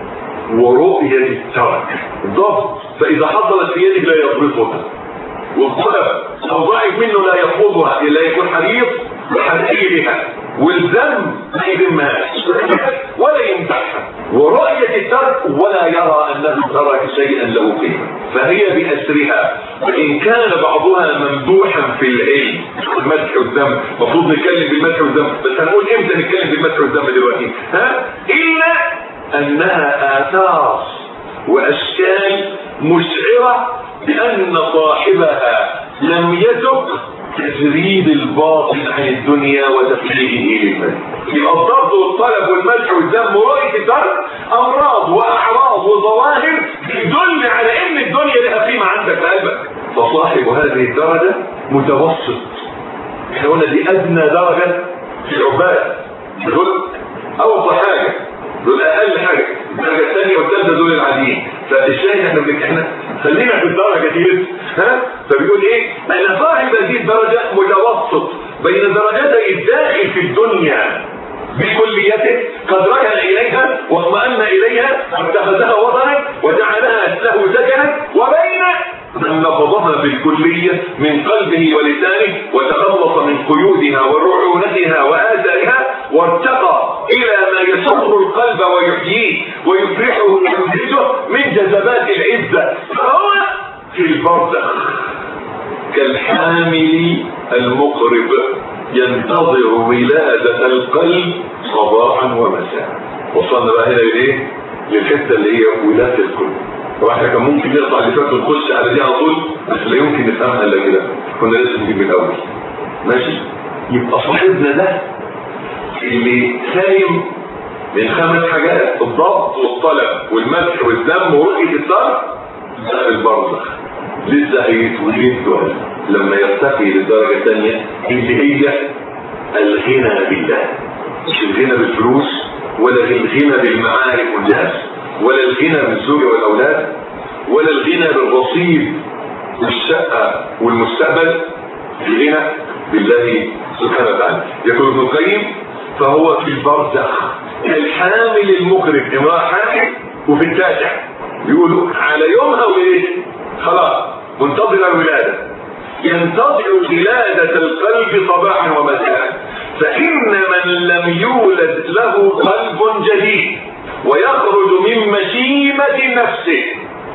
ورؤية الترك الضغط فاذا حصلت في يدك لا يضبطها والطلب لو ضعف منه لا يفوضها الا يكون حريص بحذيرها والذنب ما يذمهاش ولا يمدحها ورؤية الترك ولا يرى أنه ترك شيئا له قيمة فهي بأسرها وإن كان بعضها ممدوحا في العلم المدح والذم المفروض نتكلم بالمدح والذم بس هنقول امتى نتكلم بالمدح والذم دلوقتي ها إلا أنها آثار وأشكال مشعرة بأن صاحبها لم يتب تجريد الباطن عن الدنيا وتفريغه للمال يبقى الضرب والطلب والمدح والذم ورؤية الدرب أمراض وأعراض وظواهر تدل على أن الدنيا لها قيمة عندك في قلبك فصاحب هذه الدرجة متوسط احنا قلنا دي أدنى درجة في العباد دول أوطى حاجة دول أقل حاجة الدرجة الثانية والثالثة دول العاديين فالشاهد احنا احنا خلينا في الدرجة دي بس ها فبيقول ايه ان صاحب هذه الدرجة متوسط بين درجتي الداخل في الدنيا بكليته قد ركن اليها واطمأن اليها واتخذها وطنا وجعلها له سكنا وبين من نفضها بالكلية من قلبه ولسانه وتخلص من قيودها ورعونتها وآثارها وارتقى إلى ما يسر القلب ويحييه ويفرحه ويبهجه من جذبات العزة فهو في البرزخ كالحامل المقرب ينتظر ولادة القلب صباحا ومساء وصلنا بقى هنا لايه؟ للحته اللي هي ولادة القلب واحنا كان ممكن نقطع اللي فات ونخش على دي على طول بس لا يمكن نفهمها الا كده كنا لازم نجيب من الاول ماشي يبقى صاحبنا ده اللي سايم من خمس حاجات الضبط والطلب والمدح والذم ورؤية الصرف ده البرزخ لسه هيتولد لما يرتقي للدرجة الثانية اللي هي الغنى بالله مش الغنى بالفلوس ولا الغنى بالمعارف والناس ولا الغنى بالزوج والأولاد ولا الغنى بالرصيد والشقة والمستقبل الغنى بالله سبحانه وتعالى يقول ابن القيم فهو في البرزخ الحامل المقرب امرأة حامل وفي التاسع بيقولوا على يومها وليلة خلاص منتظر الولادة ينتظر ولادة القلب صباحا ومساء فإن من لم يولد له قلب جديد ويخرج من مشيمة نفسه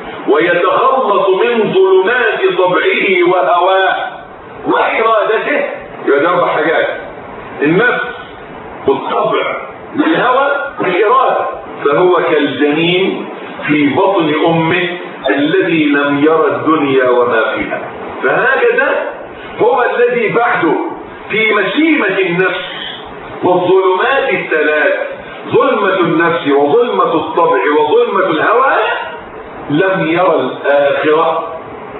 ويتخلص من ظلمات طبعه وهواه وإرادته يبقى أربع حاجات النفس والطبع والهوى والإرادة فهو كالجنين في بطن أمه الذي لم يرى الدنيا وما فيها فهكذا هو الذي بعده في مشيمة النفس والظلمات الثلاث ظلمة النفس وظلمة الطبع وظلمة الهوى لم يرى الآخرة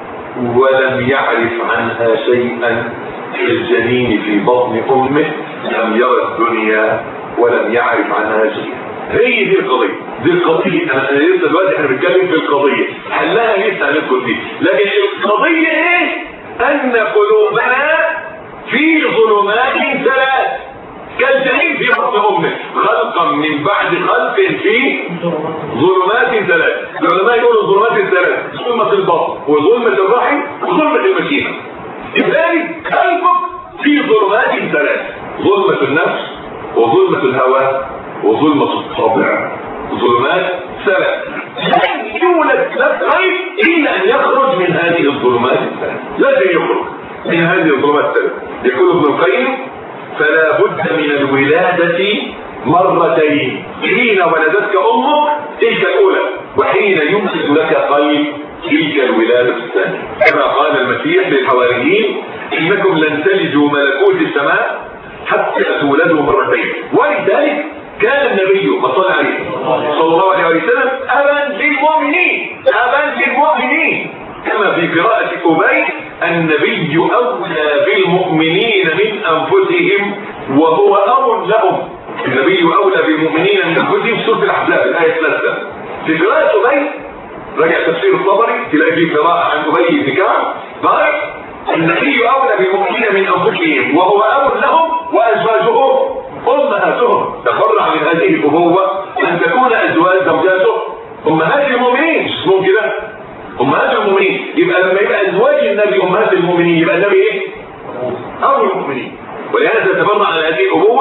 ولم يعرف عنها شيئا كالجنين في بطن أمه لم يرى الدنيا ولم يعرف عنها شيئا هي دي القضية دي القضية انا لسه دلوقتي احنا بنتكلم في القضية حلها لسه هندخل فيه لكن القضية ايه ان قلوبنا في ظلمات ثلاث كالجحيم في بطن امه خلقا من بعد خلق في ظلمات ثلاث العلماء يقولوا الظلمات الثلاث ظلمة البطن وظلمة الرحم وظلمة المشيمة لذلك قلبك في ظلمات ثلاث ظلمة النفس وظلمة الهوى وظلمة الطبع ظلمات ثلاث لن يولد لا خير الا ان يخرج من هذه الظلمات الثلاث لازم يخرج من هذه الظلمات الثلاث يقول ابن القيم فلا بد من الولادة مرتين حين ولدتك امك تلك الاولى وحين يمسك لك قلب تلك الولادة الثانية كما قال المسيح للحواريين انكم لن تلجوا ملكوت السماء حتى تولدوا مرتين ولذلك كان النبي صلى عليه صلى الله عليه وسلم أبا للمؤمنين أبا للمؤمنين كما في قراءة أبي النبي أولى بالمؤمنين من أنفسهم وهو أمر لهم النبي أولى بالمؤمنين من أنفسهم سورة الأحزاب الآية 3 في قراءة أبي رجع تفسير الطبري تلاقي في قراءة عن أبي بن كعب قال النبي أولى بالمؤمنين من أنفسهم وهو أمر لهم وأزواجهم أمهاتهم تفرع من هذه الأبوة أن تكون أزواج زوجاته أمهات المؤمنين اسمهم كده أمهات المؤمنين يبقى لما يبقى أزواج النبي أمهات المؤمنين يبقى النبي إيه؟ أول المؤمنين ولهذا تفرع عن هذه الأبوة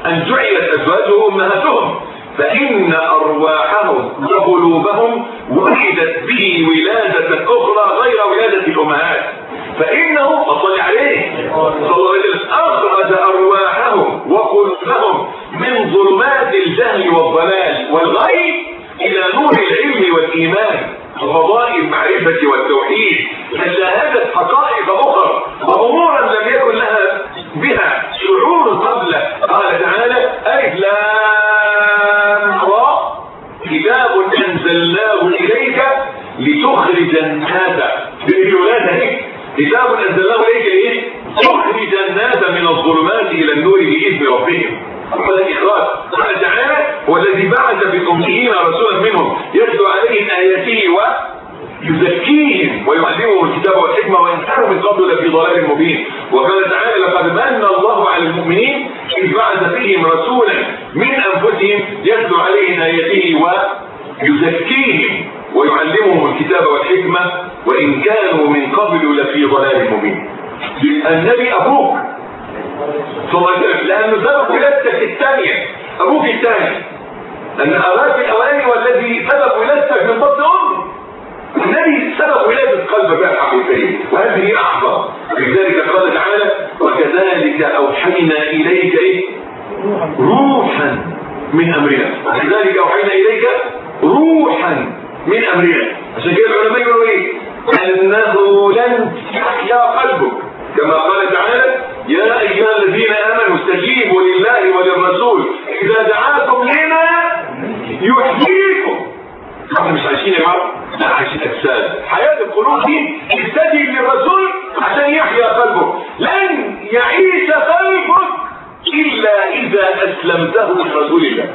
أن جعلت أزواجه أمهاتهم فإن أرواحهم وقلوبهم ولدت به ولادة أخرى غير ولادة الأمهات فإنه أصلي عليه صلى الله عليه وسلم أخرج أرواحهم وقلوبهم من ظلمات الجهل والضلال والغي إلى نور العلم والإيمان وفضاء المعرفة والتوحيد فشاهدت حقائق أخرى وأمورا لم يكن لها بها شعور قبل قال تعالى ألف لام كتاب أنزلناه إليك لتخرج الناس بالولادة كتاب أنزلناه إليك إيه؟ تخرج الناس من الظلمات إلى النور بإذن ربهم هذا الإخراج قال تعالى هو الذي بعث بالأميين رسولا منهم يتلو عليهم آياته ويزكيهم ويعلمهم الكتاب والحكمة وإن كانوا من قبل لفي ضلال مبين وقال تعالى لقد من الله على المؤمنين إذ بعث فيهم رسولا من أنفسهم يتلو عليهم آياته ويزكيهم ويعلمهم الكتاب والحكمة وإن كانوا من قبل لفي ضلال مبين النبي أبوك صلى الله عليه وسلم لأنه سبب ولادتك الثانية أبوك الثاني أن أباك الأولاني والذي سبب ولادتك من بطن أمك النبي سبب ولادة قلب بقى حقيقية وهذه أعظم لذلك قال تعالى وكذلك أوحينا إليك إيه؟ روحا من أمرنا وكذلك أوحينا إليك روحا من أمرنا عشان كده العلماء يقولوا إيه أنه لن يحيا قلبك كما قال تعالى يا أيها الذين آمنوا استجيبوا لله وللرسول إذا دعاكم لما يحييكم احنا مش عايشين يا جماعه لا عايشين اجساد حياه القلوب دي استجب للرسول عشان يحيا قلبك لن يعيش قلبك الا اذا اسلمته لرسول الله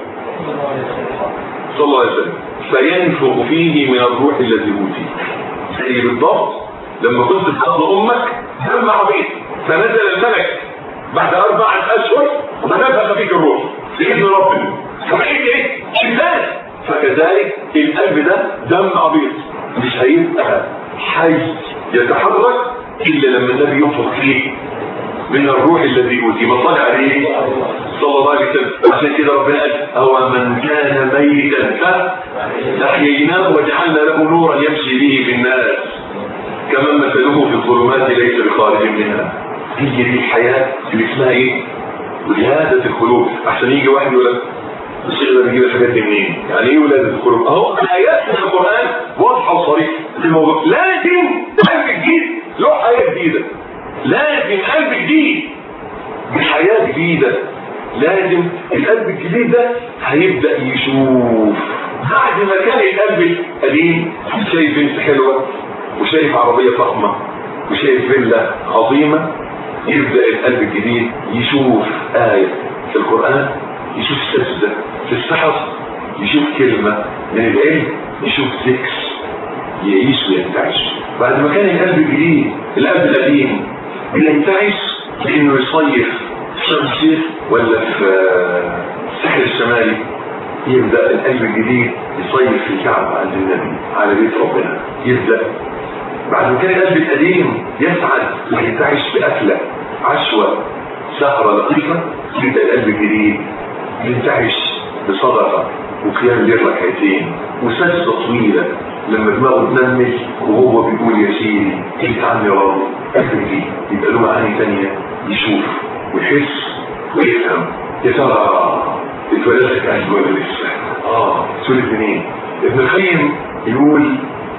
صلى الله عليه وسلم فينفخ فيه من الروح الذي اوتي زي بالضبط لما كنت في بطن امك دم عبيط فنزل الملك بعد أربعة أشهر ونفخ فيك الروح بإذن ربنا فبقيت إيه؟ إنسان فكذلك القلب ده دم عبيط مش هيبقى حي يتحرك إلا لما النبي ينفخ فيه من الروح الذي أوتي ما طلع عليه صلى الله عليه وسلم عشان كده ربنا قال هو من كان ميتا فأحييناه وجعلنا له نورا يمشي به في الناس كمن مثله في الظلمات ليس بخارج منها هي دي الحياة اللي اسمها ايه ولادة القلوب عشان يجي واحد يقول لك الشيخ ده بيجيب الحاجات دي منين يعني ايه ولادة القلوب اهو الايات في القرآن واضحة وصريحة في الموضوع لازم قلب جديد له حياة جديدة لازم قلب جديد بحياة جديدة لازم القلب الجديد ده هيبدأ يشوف بعد ما كان القلب القديم شايف بنت حلوة وشايف عربية فخمة وشايف فيلا عظيمة يبدأ القلب الجديد يشوف آية في القرآن يشوف سجدة في الصحف يشوف كلمة من العلم يشوف ذكر يعيش وينتعش بعد ما كان القلب الجديد القلب القديم بينتعش بانه يصيف في شرم الشيخ ولا في الساحل الشمالي يبدأ القلب الجديد يصيف في الكعبة عند النبي على بيت ربنا يبدأ بعد ما كان القلب القديم يسعد وينتعش بأكلة عشوة سهرة لطيفة يبدأ القلب الجديد ينتعش بصدقة وقيام ليل ركعتين وسجدة طويلة لما دماغه تنمل وهو بيقول يا سيدي انت عني راضي قلب دي يبقى له معاني تانية يشوف ويحس ويفهم يا ترى اتولدت قلب ولا لسه؟ اه اتولد منين؟ ابن القيم يقول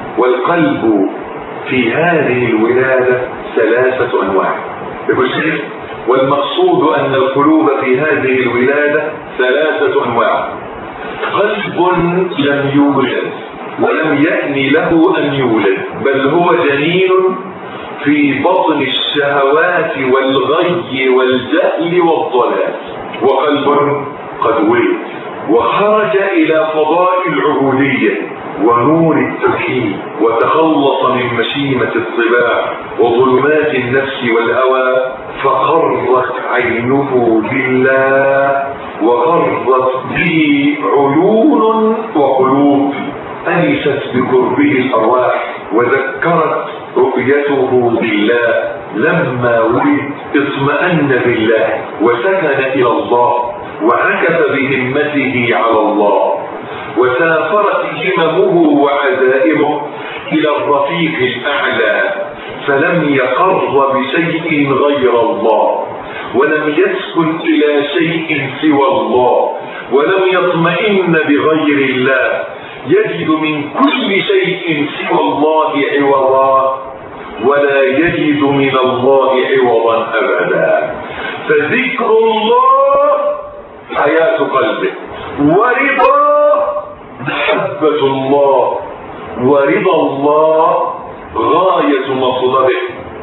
والقلب في هذه الولادة ثلاثة أنواع يقول شيخ والمقصود أن القلوب في هذه الولادة ثلاثة أنواع قلب لم يولد ولم يأن له أن يولد بل هو جنين في بطن الشهوات والغي والجهل والضلال وقلب قد ولد وخرج إلى فضاء العبودية ونور التوحيد وتخلص من مشيمة الطباع وظلمات النفس والهوى فقرت عينه بالله وقرت به عيون وقلوب أنست بقربه الأرواح وذكرت رؤيته بالله لما ولد اطمأن بالله وسكن إلى الله وعكف بهمته على الله وسافرت هممه وعزائمه الى الرفيق الاعلى فلم يقر بشيء غير الله ولم يسكن الى شيء سوى الله ولم يطمئن بغير الله يجد من كل شيء سوى الله عوضا ولا يجد من الله عوضا ابدا فذكر الله حياة قلبه ورضا محبة الله ورضا الله غاية مطلبه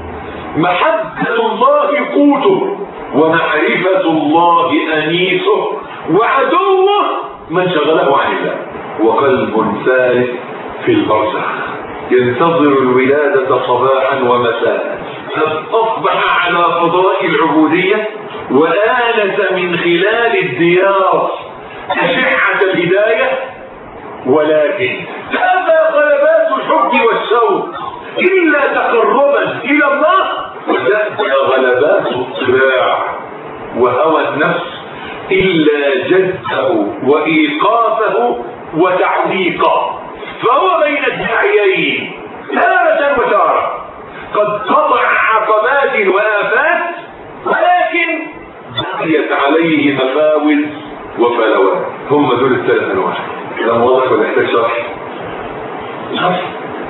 محبة الله قوته ومعرفة الله أنيسه وعدوه من شغله عن الله وقلب ثالث في البرزخ ينتظر الولادة صباحا ومساء قد أصبح على قضاء العبودية وآلت من خلال الديار أشعة الهداية ولكن هذا غلبات الحب والشوق إلا تقربا إلى الله وتأتي غلبات الطباع وهوى النفس إلا جده وإيقافه وتعليقه فهو بين الداعيين تارة وتارة قد قطع عقبات وآفات ولكن بقيت عليه مفاوز وفلوات هم دول الثلاث انواع كلام واضح ولا يحتاج شرح؟ شرح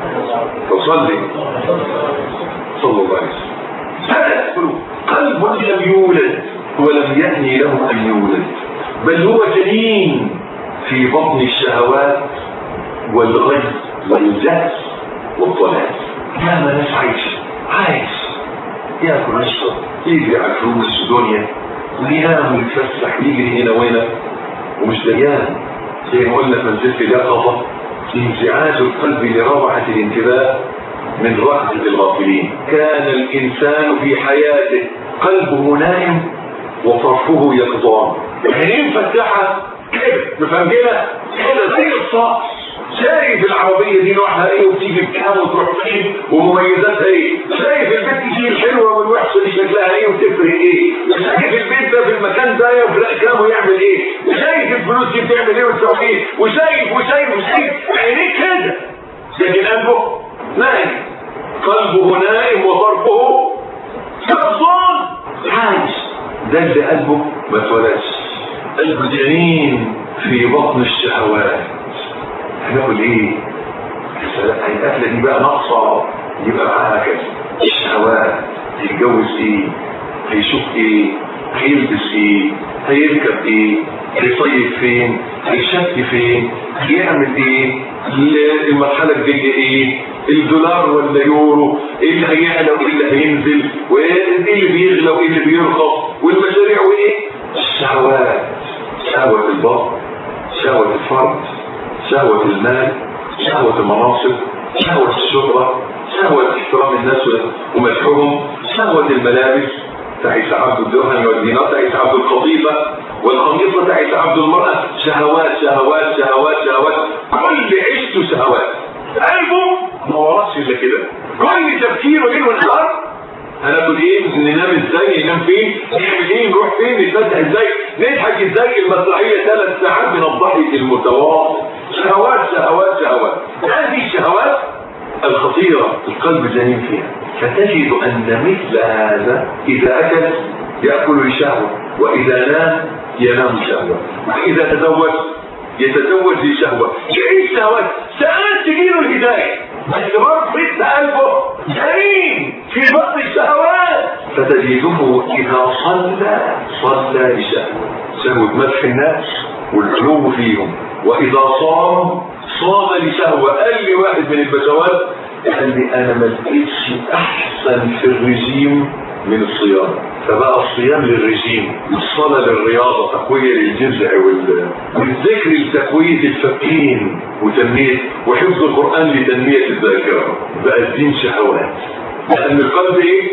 فصلي صلى الله عليه وسلم ثلاث قلوب قلب لم يولد ولم يأني له أن يولد بل هو جنين في بطن الشهوات والغي والجهل والضلال يا ما ناس عايش عايش ياكل ويشرب يجري على الفلوس الدنيا وينام ويتفسح يجري هنا وهنا ومش ديان زي ما قلنا في منزلة اليقظة انزعاج القلب لروعة الانتباه من رهبة الغافلين كان الإنسان في حياته قلبه نائم وطرفه يقظان عينين فتحة كده مفهمجنة كده زي الصقر شايف العربية دي نوعها ايه وبتيجي بكام وتروح فين ومميزاتها ايه شايف البيت دي الحلوة والوحشة دي شكلها ايه وتفرق ايه شايف البيت ده في المكان ده يفرق كام ويعمل ايه شايف الفلوس دي بتعمل ايه وتسوي ايه وشايف وشايف وشايف عينيك كده لكن قلبه نايم قلبه نائم وطرفه يقظان عايش ده اللي قلبه ما اتولدش قلبه جنين في بطن الشهوات هناكل ايه الاكله دي بقى ناقصه يبقى معاها كذا الشهوات هيتجوز ايه هيشوف ايه هيلبس ايه هيركب ايه هيصيف فين هيشتي فين هيعمل ايه المرحله الجايه ايه الدولار ولا يورو ايه اللي هيعلى وايه اللي هينزل وايه اللي بيغلى وايه اللي بيرخص والمشاريع وايه الشهوات شهوه البطن شهوه الفرد شهوة المال شهوة المناصب شهوة الشهرة شهوة احترام الناس ومدحهم شهوة الملابس تعيس عبد الدرهم والدينار تعيس عبد القطيفة والقميصة تعيس عبد المرأة شهوات شهوات شهوات شهوات كل عشته شهوات قلبه ما ورثش الا كده كل تفكيره ليل ونهار هناكل ايه ننام ازاي ننام فين نعمل ايه نروح فين نتفتح ازاي نضحك ازاي المسرحيه ثلاث ساعات من الضحك المتواصل شهوات شهوات شهوات هذه الشهوات الخطيره القلب جنين فيها فتجد ان مثل هذا اذا اكل ياكل لشهوه واذا نام ينام شهوه واذا تزوج يتزوج لشهوه يعيش شهوات ساعات تجيله الهدايه بس برضه قلبه جنين في بطن الشهوات فتجده اذا صلى صلى لشهوه شهوه مدح الناس والقلوب فيهم واذا صام صام لشهوه قال لي واحد من البشوات قال لي انا ما لقيتش احسن في الرجيم من الصيام فبقى الصيام للرجيم والصلاة للرياضة تقوية للجذع وال... والذكر لتقوية الفقين وتنمية وحفظ القرآن لتنمية الذاكرة بقى الدين شهوات لأن القلب إيه؟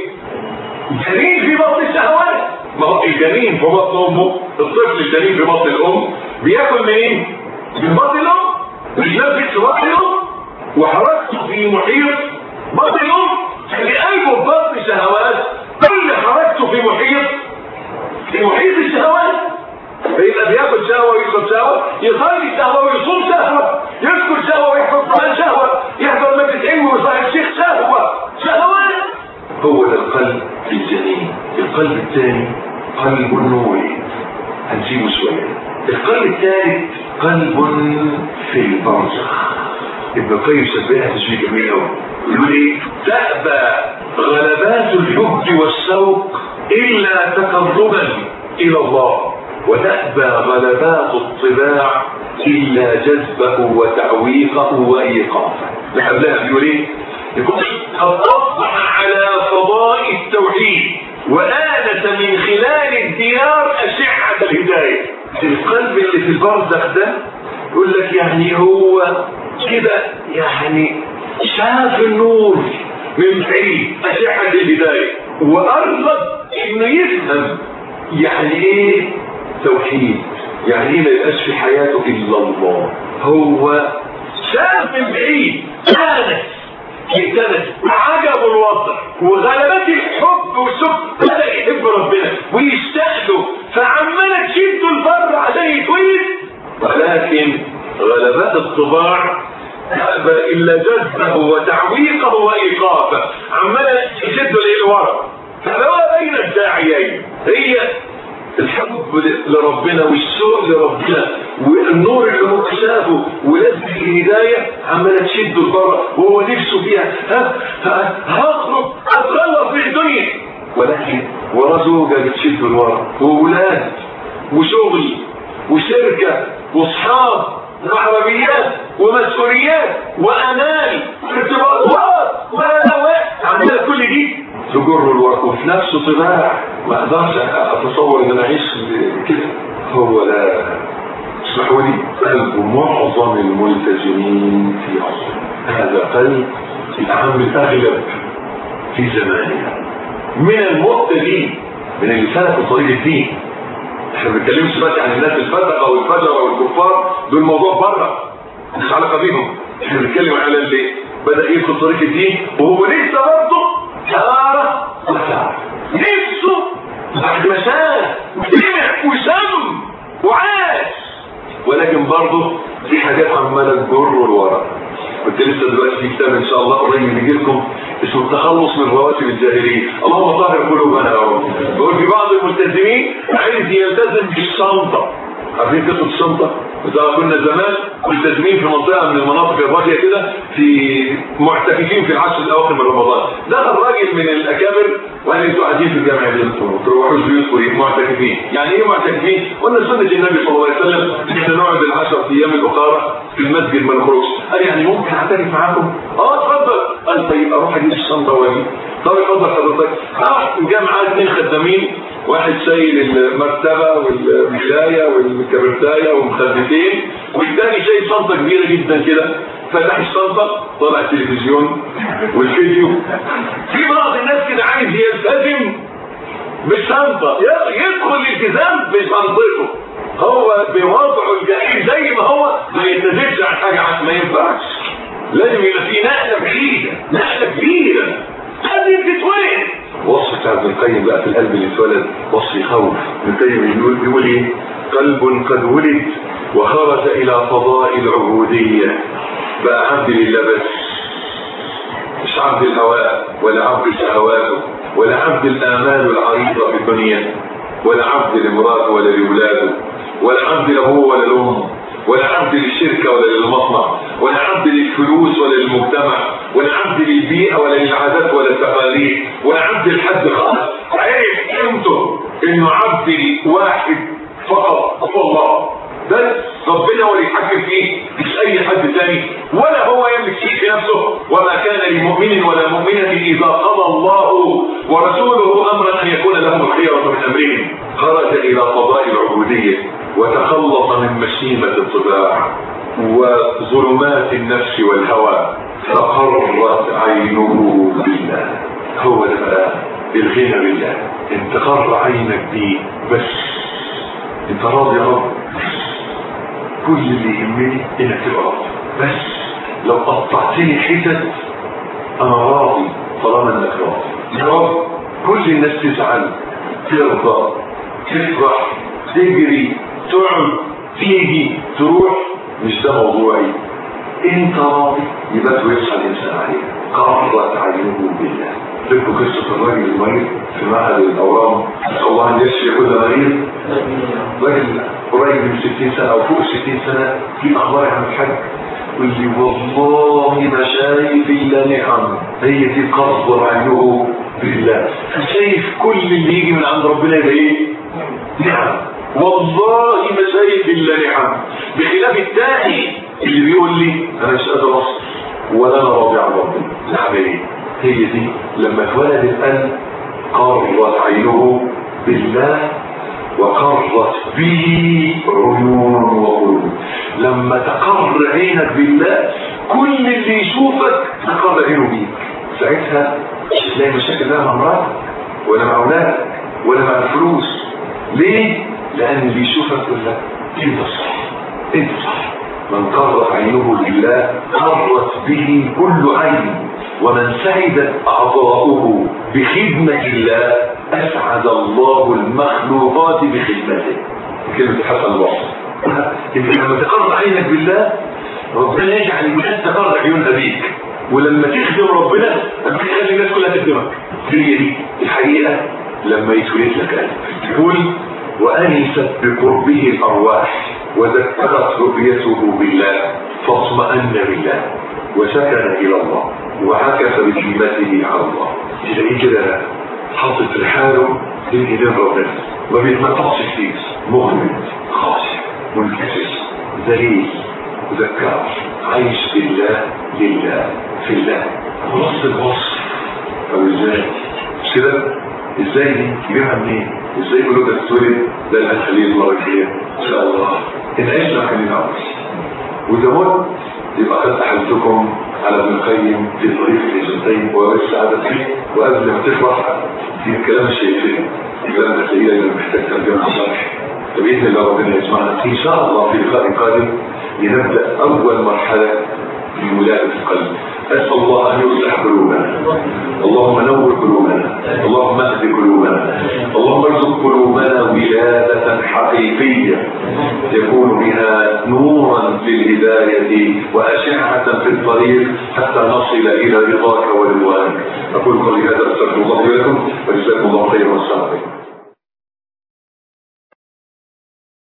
جنين في بطن الشهوات ما هو الجنين في بطن أمه الطفل الجنين في بطن الأم بياكل منين؟ من بطن الأم بينفذ في بطن الأم وحركته في محيط بطن الأم اللي قلبه في بطن شهوات كل حركته في محيط في محيط الشهوات فيبقى بياكل شهوة ويشرب شهوة يصلي شهوة ويصوم شهوة يذكر شهوة ويحفظ قرآن شهوة يحضر مجلس علم ويصاحب شيخ شهوة شهوات هو ده القلب الجميل القلب الثاني قلب نوري هنسيبه شوية القلب الثالث قلب في البرزخ ابن القيم شبهها تشبيه جميل قوي يقول ايه تأبى غلبات الحب والشوق الا تقربا الى الله وتأبى غلبات الطباع الا جذبه وتعويقه وايقافه لحبلها بيقول ايه يقول قد اصبح على فضاء التوحيد وآنس من خلال الديار أشعة الهداية القلب اللي في البرزخ ده يقول لك يعني هو كده يعني شاف النور من بعيد أشعة الهداية وأرغب إنه يفهم يعني إيه توحيد يعني إيه ما يبقاش في حياته إلا الله هو شاف من بعيد آنس ابتدت عجب الوضع وغلبات الحب والسب بدأ يحب ربنا ويشتاق له فعمالة تشده البر عشان يتولد ولكن غلبات الطباع تأبى إلا جذبه وتعويقه وإيقافه عمالة تشده ليه لورا فهو بين الداعيين هي الحب لربنا والشوق لربنا والنور اللي هو شافه ولذة الهداية عمالة تشده لبره وهو نفسه فيها ها ها هخرج اتخلص في الدنيا ولكن وراه زوجة بتشده لورا وولاد وشغل وشركة واصحاب وعربيات ومسؤوليات وامال وارتباطات وادوات عمالة كل دي تجر الورق وفي نفسه طباع ما اقدرش اتصور ان انا اعيش كده هو لا اسمحوا لي قلب معظم الملتزمين في عصر هذا قلب العام الاغلب في زماننا من المبتدئين من اللي سلكوا طريق الدين احنا ما بنتكلمش بس عن الناس الفسقه والفجره والكفار دول موضوع بره مش علاقه بيهم احنا بنتكلم على اللي بدا يدخل طريق الدين وهو لسه برضه شارة وشارة نفسه بعد ما شاف وسمع وسم وعاش ولكن برضه في حاجات عماله تجر لورا كنت لسه دلوقتي في كتاب ان شاء الله قريب يجي لكم اسمه التخلص من رواتب الجاهليه اللهم طهر قلوبنا يا رب بقول في بعض الملتزمين عايز يلتزم بالشنطه عارفين قصه الشنطه زي ما كنا زمان ملتزمين في منطقه من المناطق الراقيه كده في معتكفين في العشر الاواخر من رمضان دخل راجل من الاكابر وقال انتوا قاعدين في الجامع ده انتوا تروحوا بيوتكم معتكفين يعني ايه معتكفين قلنا سنه النبي صلى الله عليه وسلم احنا نقعد العشر ايام الاخرى في المسجد ما نخرجش قال يعني ممكن اعترف معاكم اه اتفضل قال طيب اروح اجيب الشنطه واجي طب اتفضل حضرتك راح الجامعه اثنين خدامين واحد شايل المرتبة والملاية والكبرتاية والمخدتين والتاني شايل شنطة كبيرة جدا كده فتح الشنطة طلع التلفزيون والفيديو في بعض الناس كده عايز يلتزم بالشنطة يدخل الالتزام بشنطته هو بوضعه الجميل زي ما هو ما يلتزمش عن حاجة ما ينفعش لازم يبقى في نقلة بعيدة نقلة كبيرة لازم تتولد وصف ابن القيم بقى في القلب اللي اتولد وصف يخوف ابن القيم بيقول بيقول ايه قلب قد ولد وخرج الى فضاء العبودية بقى عبد لله بس مش عبد الهواء ولا عبد شهواته ولا عبد الامال العريضة في الدنيا ولا عبد لمراته ولا لاولاده ولا عبد لابوه ولا لامه ولا عبد للشركة ولا للمصنع ولا عبد للفلوس ولا للمجتمع ولا عبد للبيئة ولا للعادات ولا التقاليد ولا عبد لحد خالص عرف قيمته انه عبد واحد فقط هو الله بس ربنا هو اللي يتحكم فيه مش اي حد تاني ولا هو يملك شيء في نفسه وما كان لمؤمن ولا مؤمنة اذا قضى الله ورسوله امرا ان يكون لهم الخيرة من امرهم خرج الى قضاء العبودية وتخلص من مشيمة الطباع وظلمات النفس والهوى فقرت عينه بالله هو ده بقى الغنى بالله انت قر عينك بيه بس انت راضي يا رب كل اللي يهمني انك تبقى راضي بس لو قطعتني حتت انا راضي طالما انك راضي يا رب كل الناس تزعل ترضى تفرح تجري تيجي تروح مش ده موضوعي انت راضي يبقى ويصحى الانسان عليه قرت عينه بالله تذكروا قصه الراجل المريض في معهد الاورام نسال الله ان يشفي كل مريض راجل قريب من 60 سنه او فوق 60 سنه في اخبار عن الحج يقول لي والله ما شايف الا نعم هي دي قصد عينه بالله شايف كل اللي يجي من عند ربنا يبقى ايه نعم والله ما شايف الا نعم بخلاف الثاني اللي بيقول لي انا مش قادر اصبر ولا انا راضي عن ربنا نعم ايه هي دي لما اتولد القلب قرت عينه بالله وقرت به عيون وقلوب لما تقر عينك بالله كل اللي يشوفك تقر عينه بيك ساعتها مش تلاقي مشاكل بقى مع مراتك ولا مع اولادك ولا مع الفلوس ليه؟ لان اللي يشوفك يقول لك انت صح انت صح من قرت عينه بالله قرت به كل عين ومن سعدت اعضاؤه بخدمه الله اسعد الله المخلوقات بخدمته كلمه حسن الله انت لما تقر عينك بالله ربنا يجعل الناس تقر عيونها بيك ولما تخدم ربنا ربنا يخلي الناس كلها تخدمك هي دي الحقيقه لما يتولد لك قلب تقول وانست بقربه الارواح وذكرت رؤيته بالله فاطمأن بالله وسكن الى الله وعكس بكلمته على الله تلاقيه كده حاطط رحاله بين ايدين ربنا ما بيتنططش كتير مغمض خاشع منكسر ذليل ذكار عايش بالله لله في الله نص الوصف طب ازاي مش كده ازاي دي تجيبها منين ازاي يقولوا ده تتولد ده اللي هنخليه المره الجايه ان شاء الله ان عشنا خلينا عاوز واذا مت يبقى قد احلتكم على ابن القيم في طريق الهجرتين والسعادة فيه وقبل ما تفرح في الكلام الشيخين الكلام هتلاقيه لانه محتاج ترجمه صالح فباذن الله ربنا يسمعنا ان شاء الله في لقاء قادم لنبدا اول مرحله في ولاده القلب اسال الله ان يصلح قلوبنا اللهم نور قلوبنا اللهم اهد قلوبنا اللهم ارزق قلوبنا ولاده حقيقيه يكون بها نورا في الهدايه واشعه في الطريق حتى نصل الى رضاك ورضوانك اقول قولي هذا استغفر الله لكم وجزاكم الله خيرا والسلام عليكم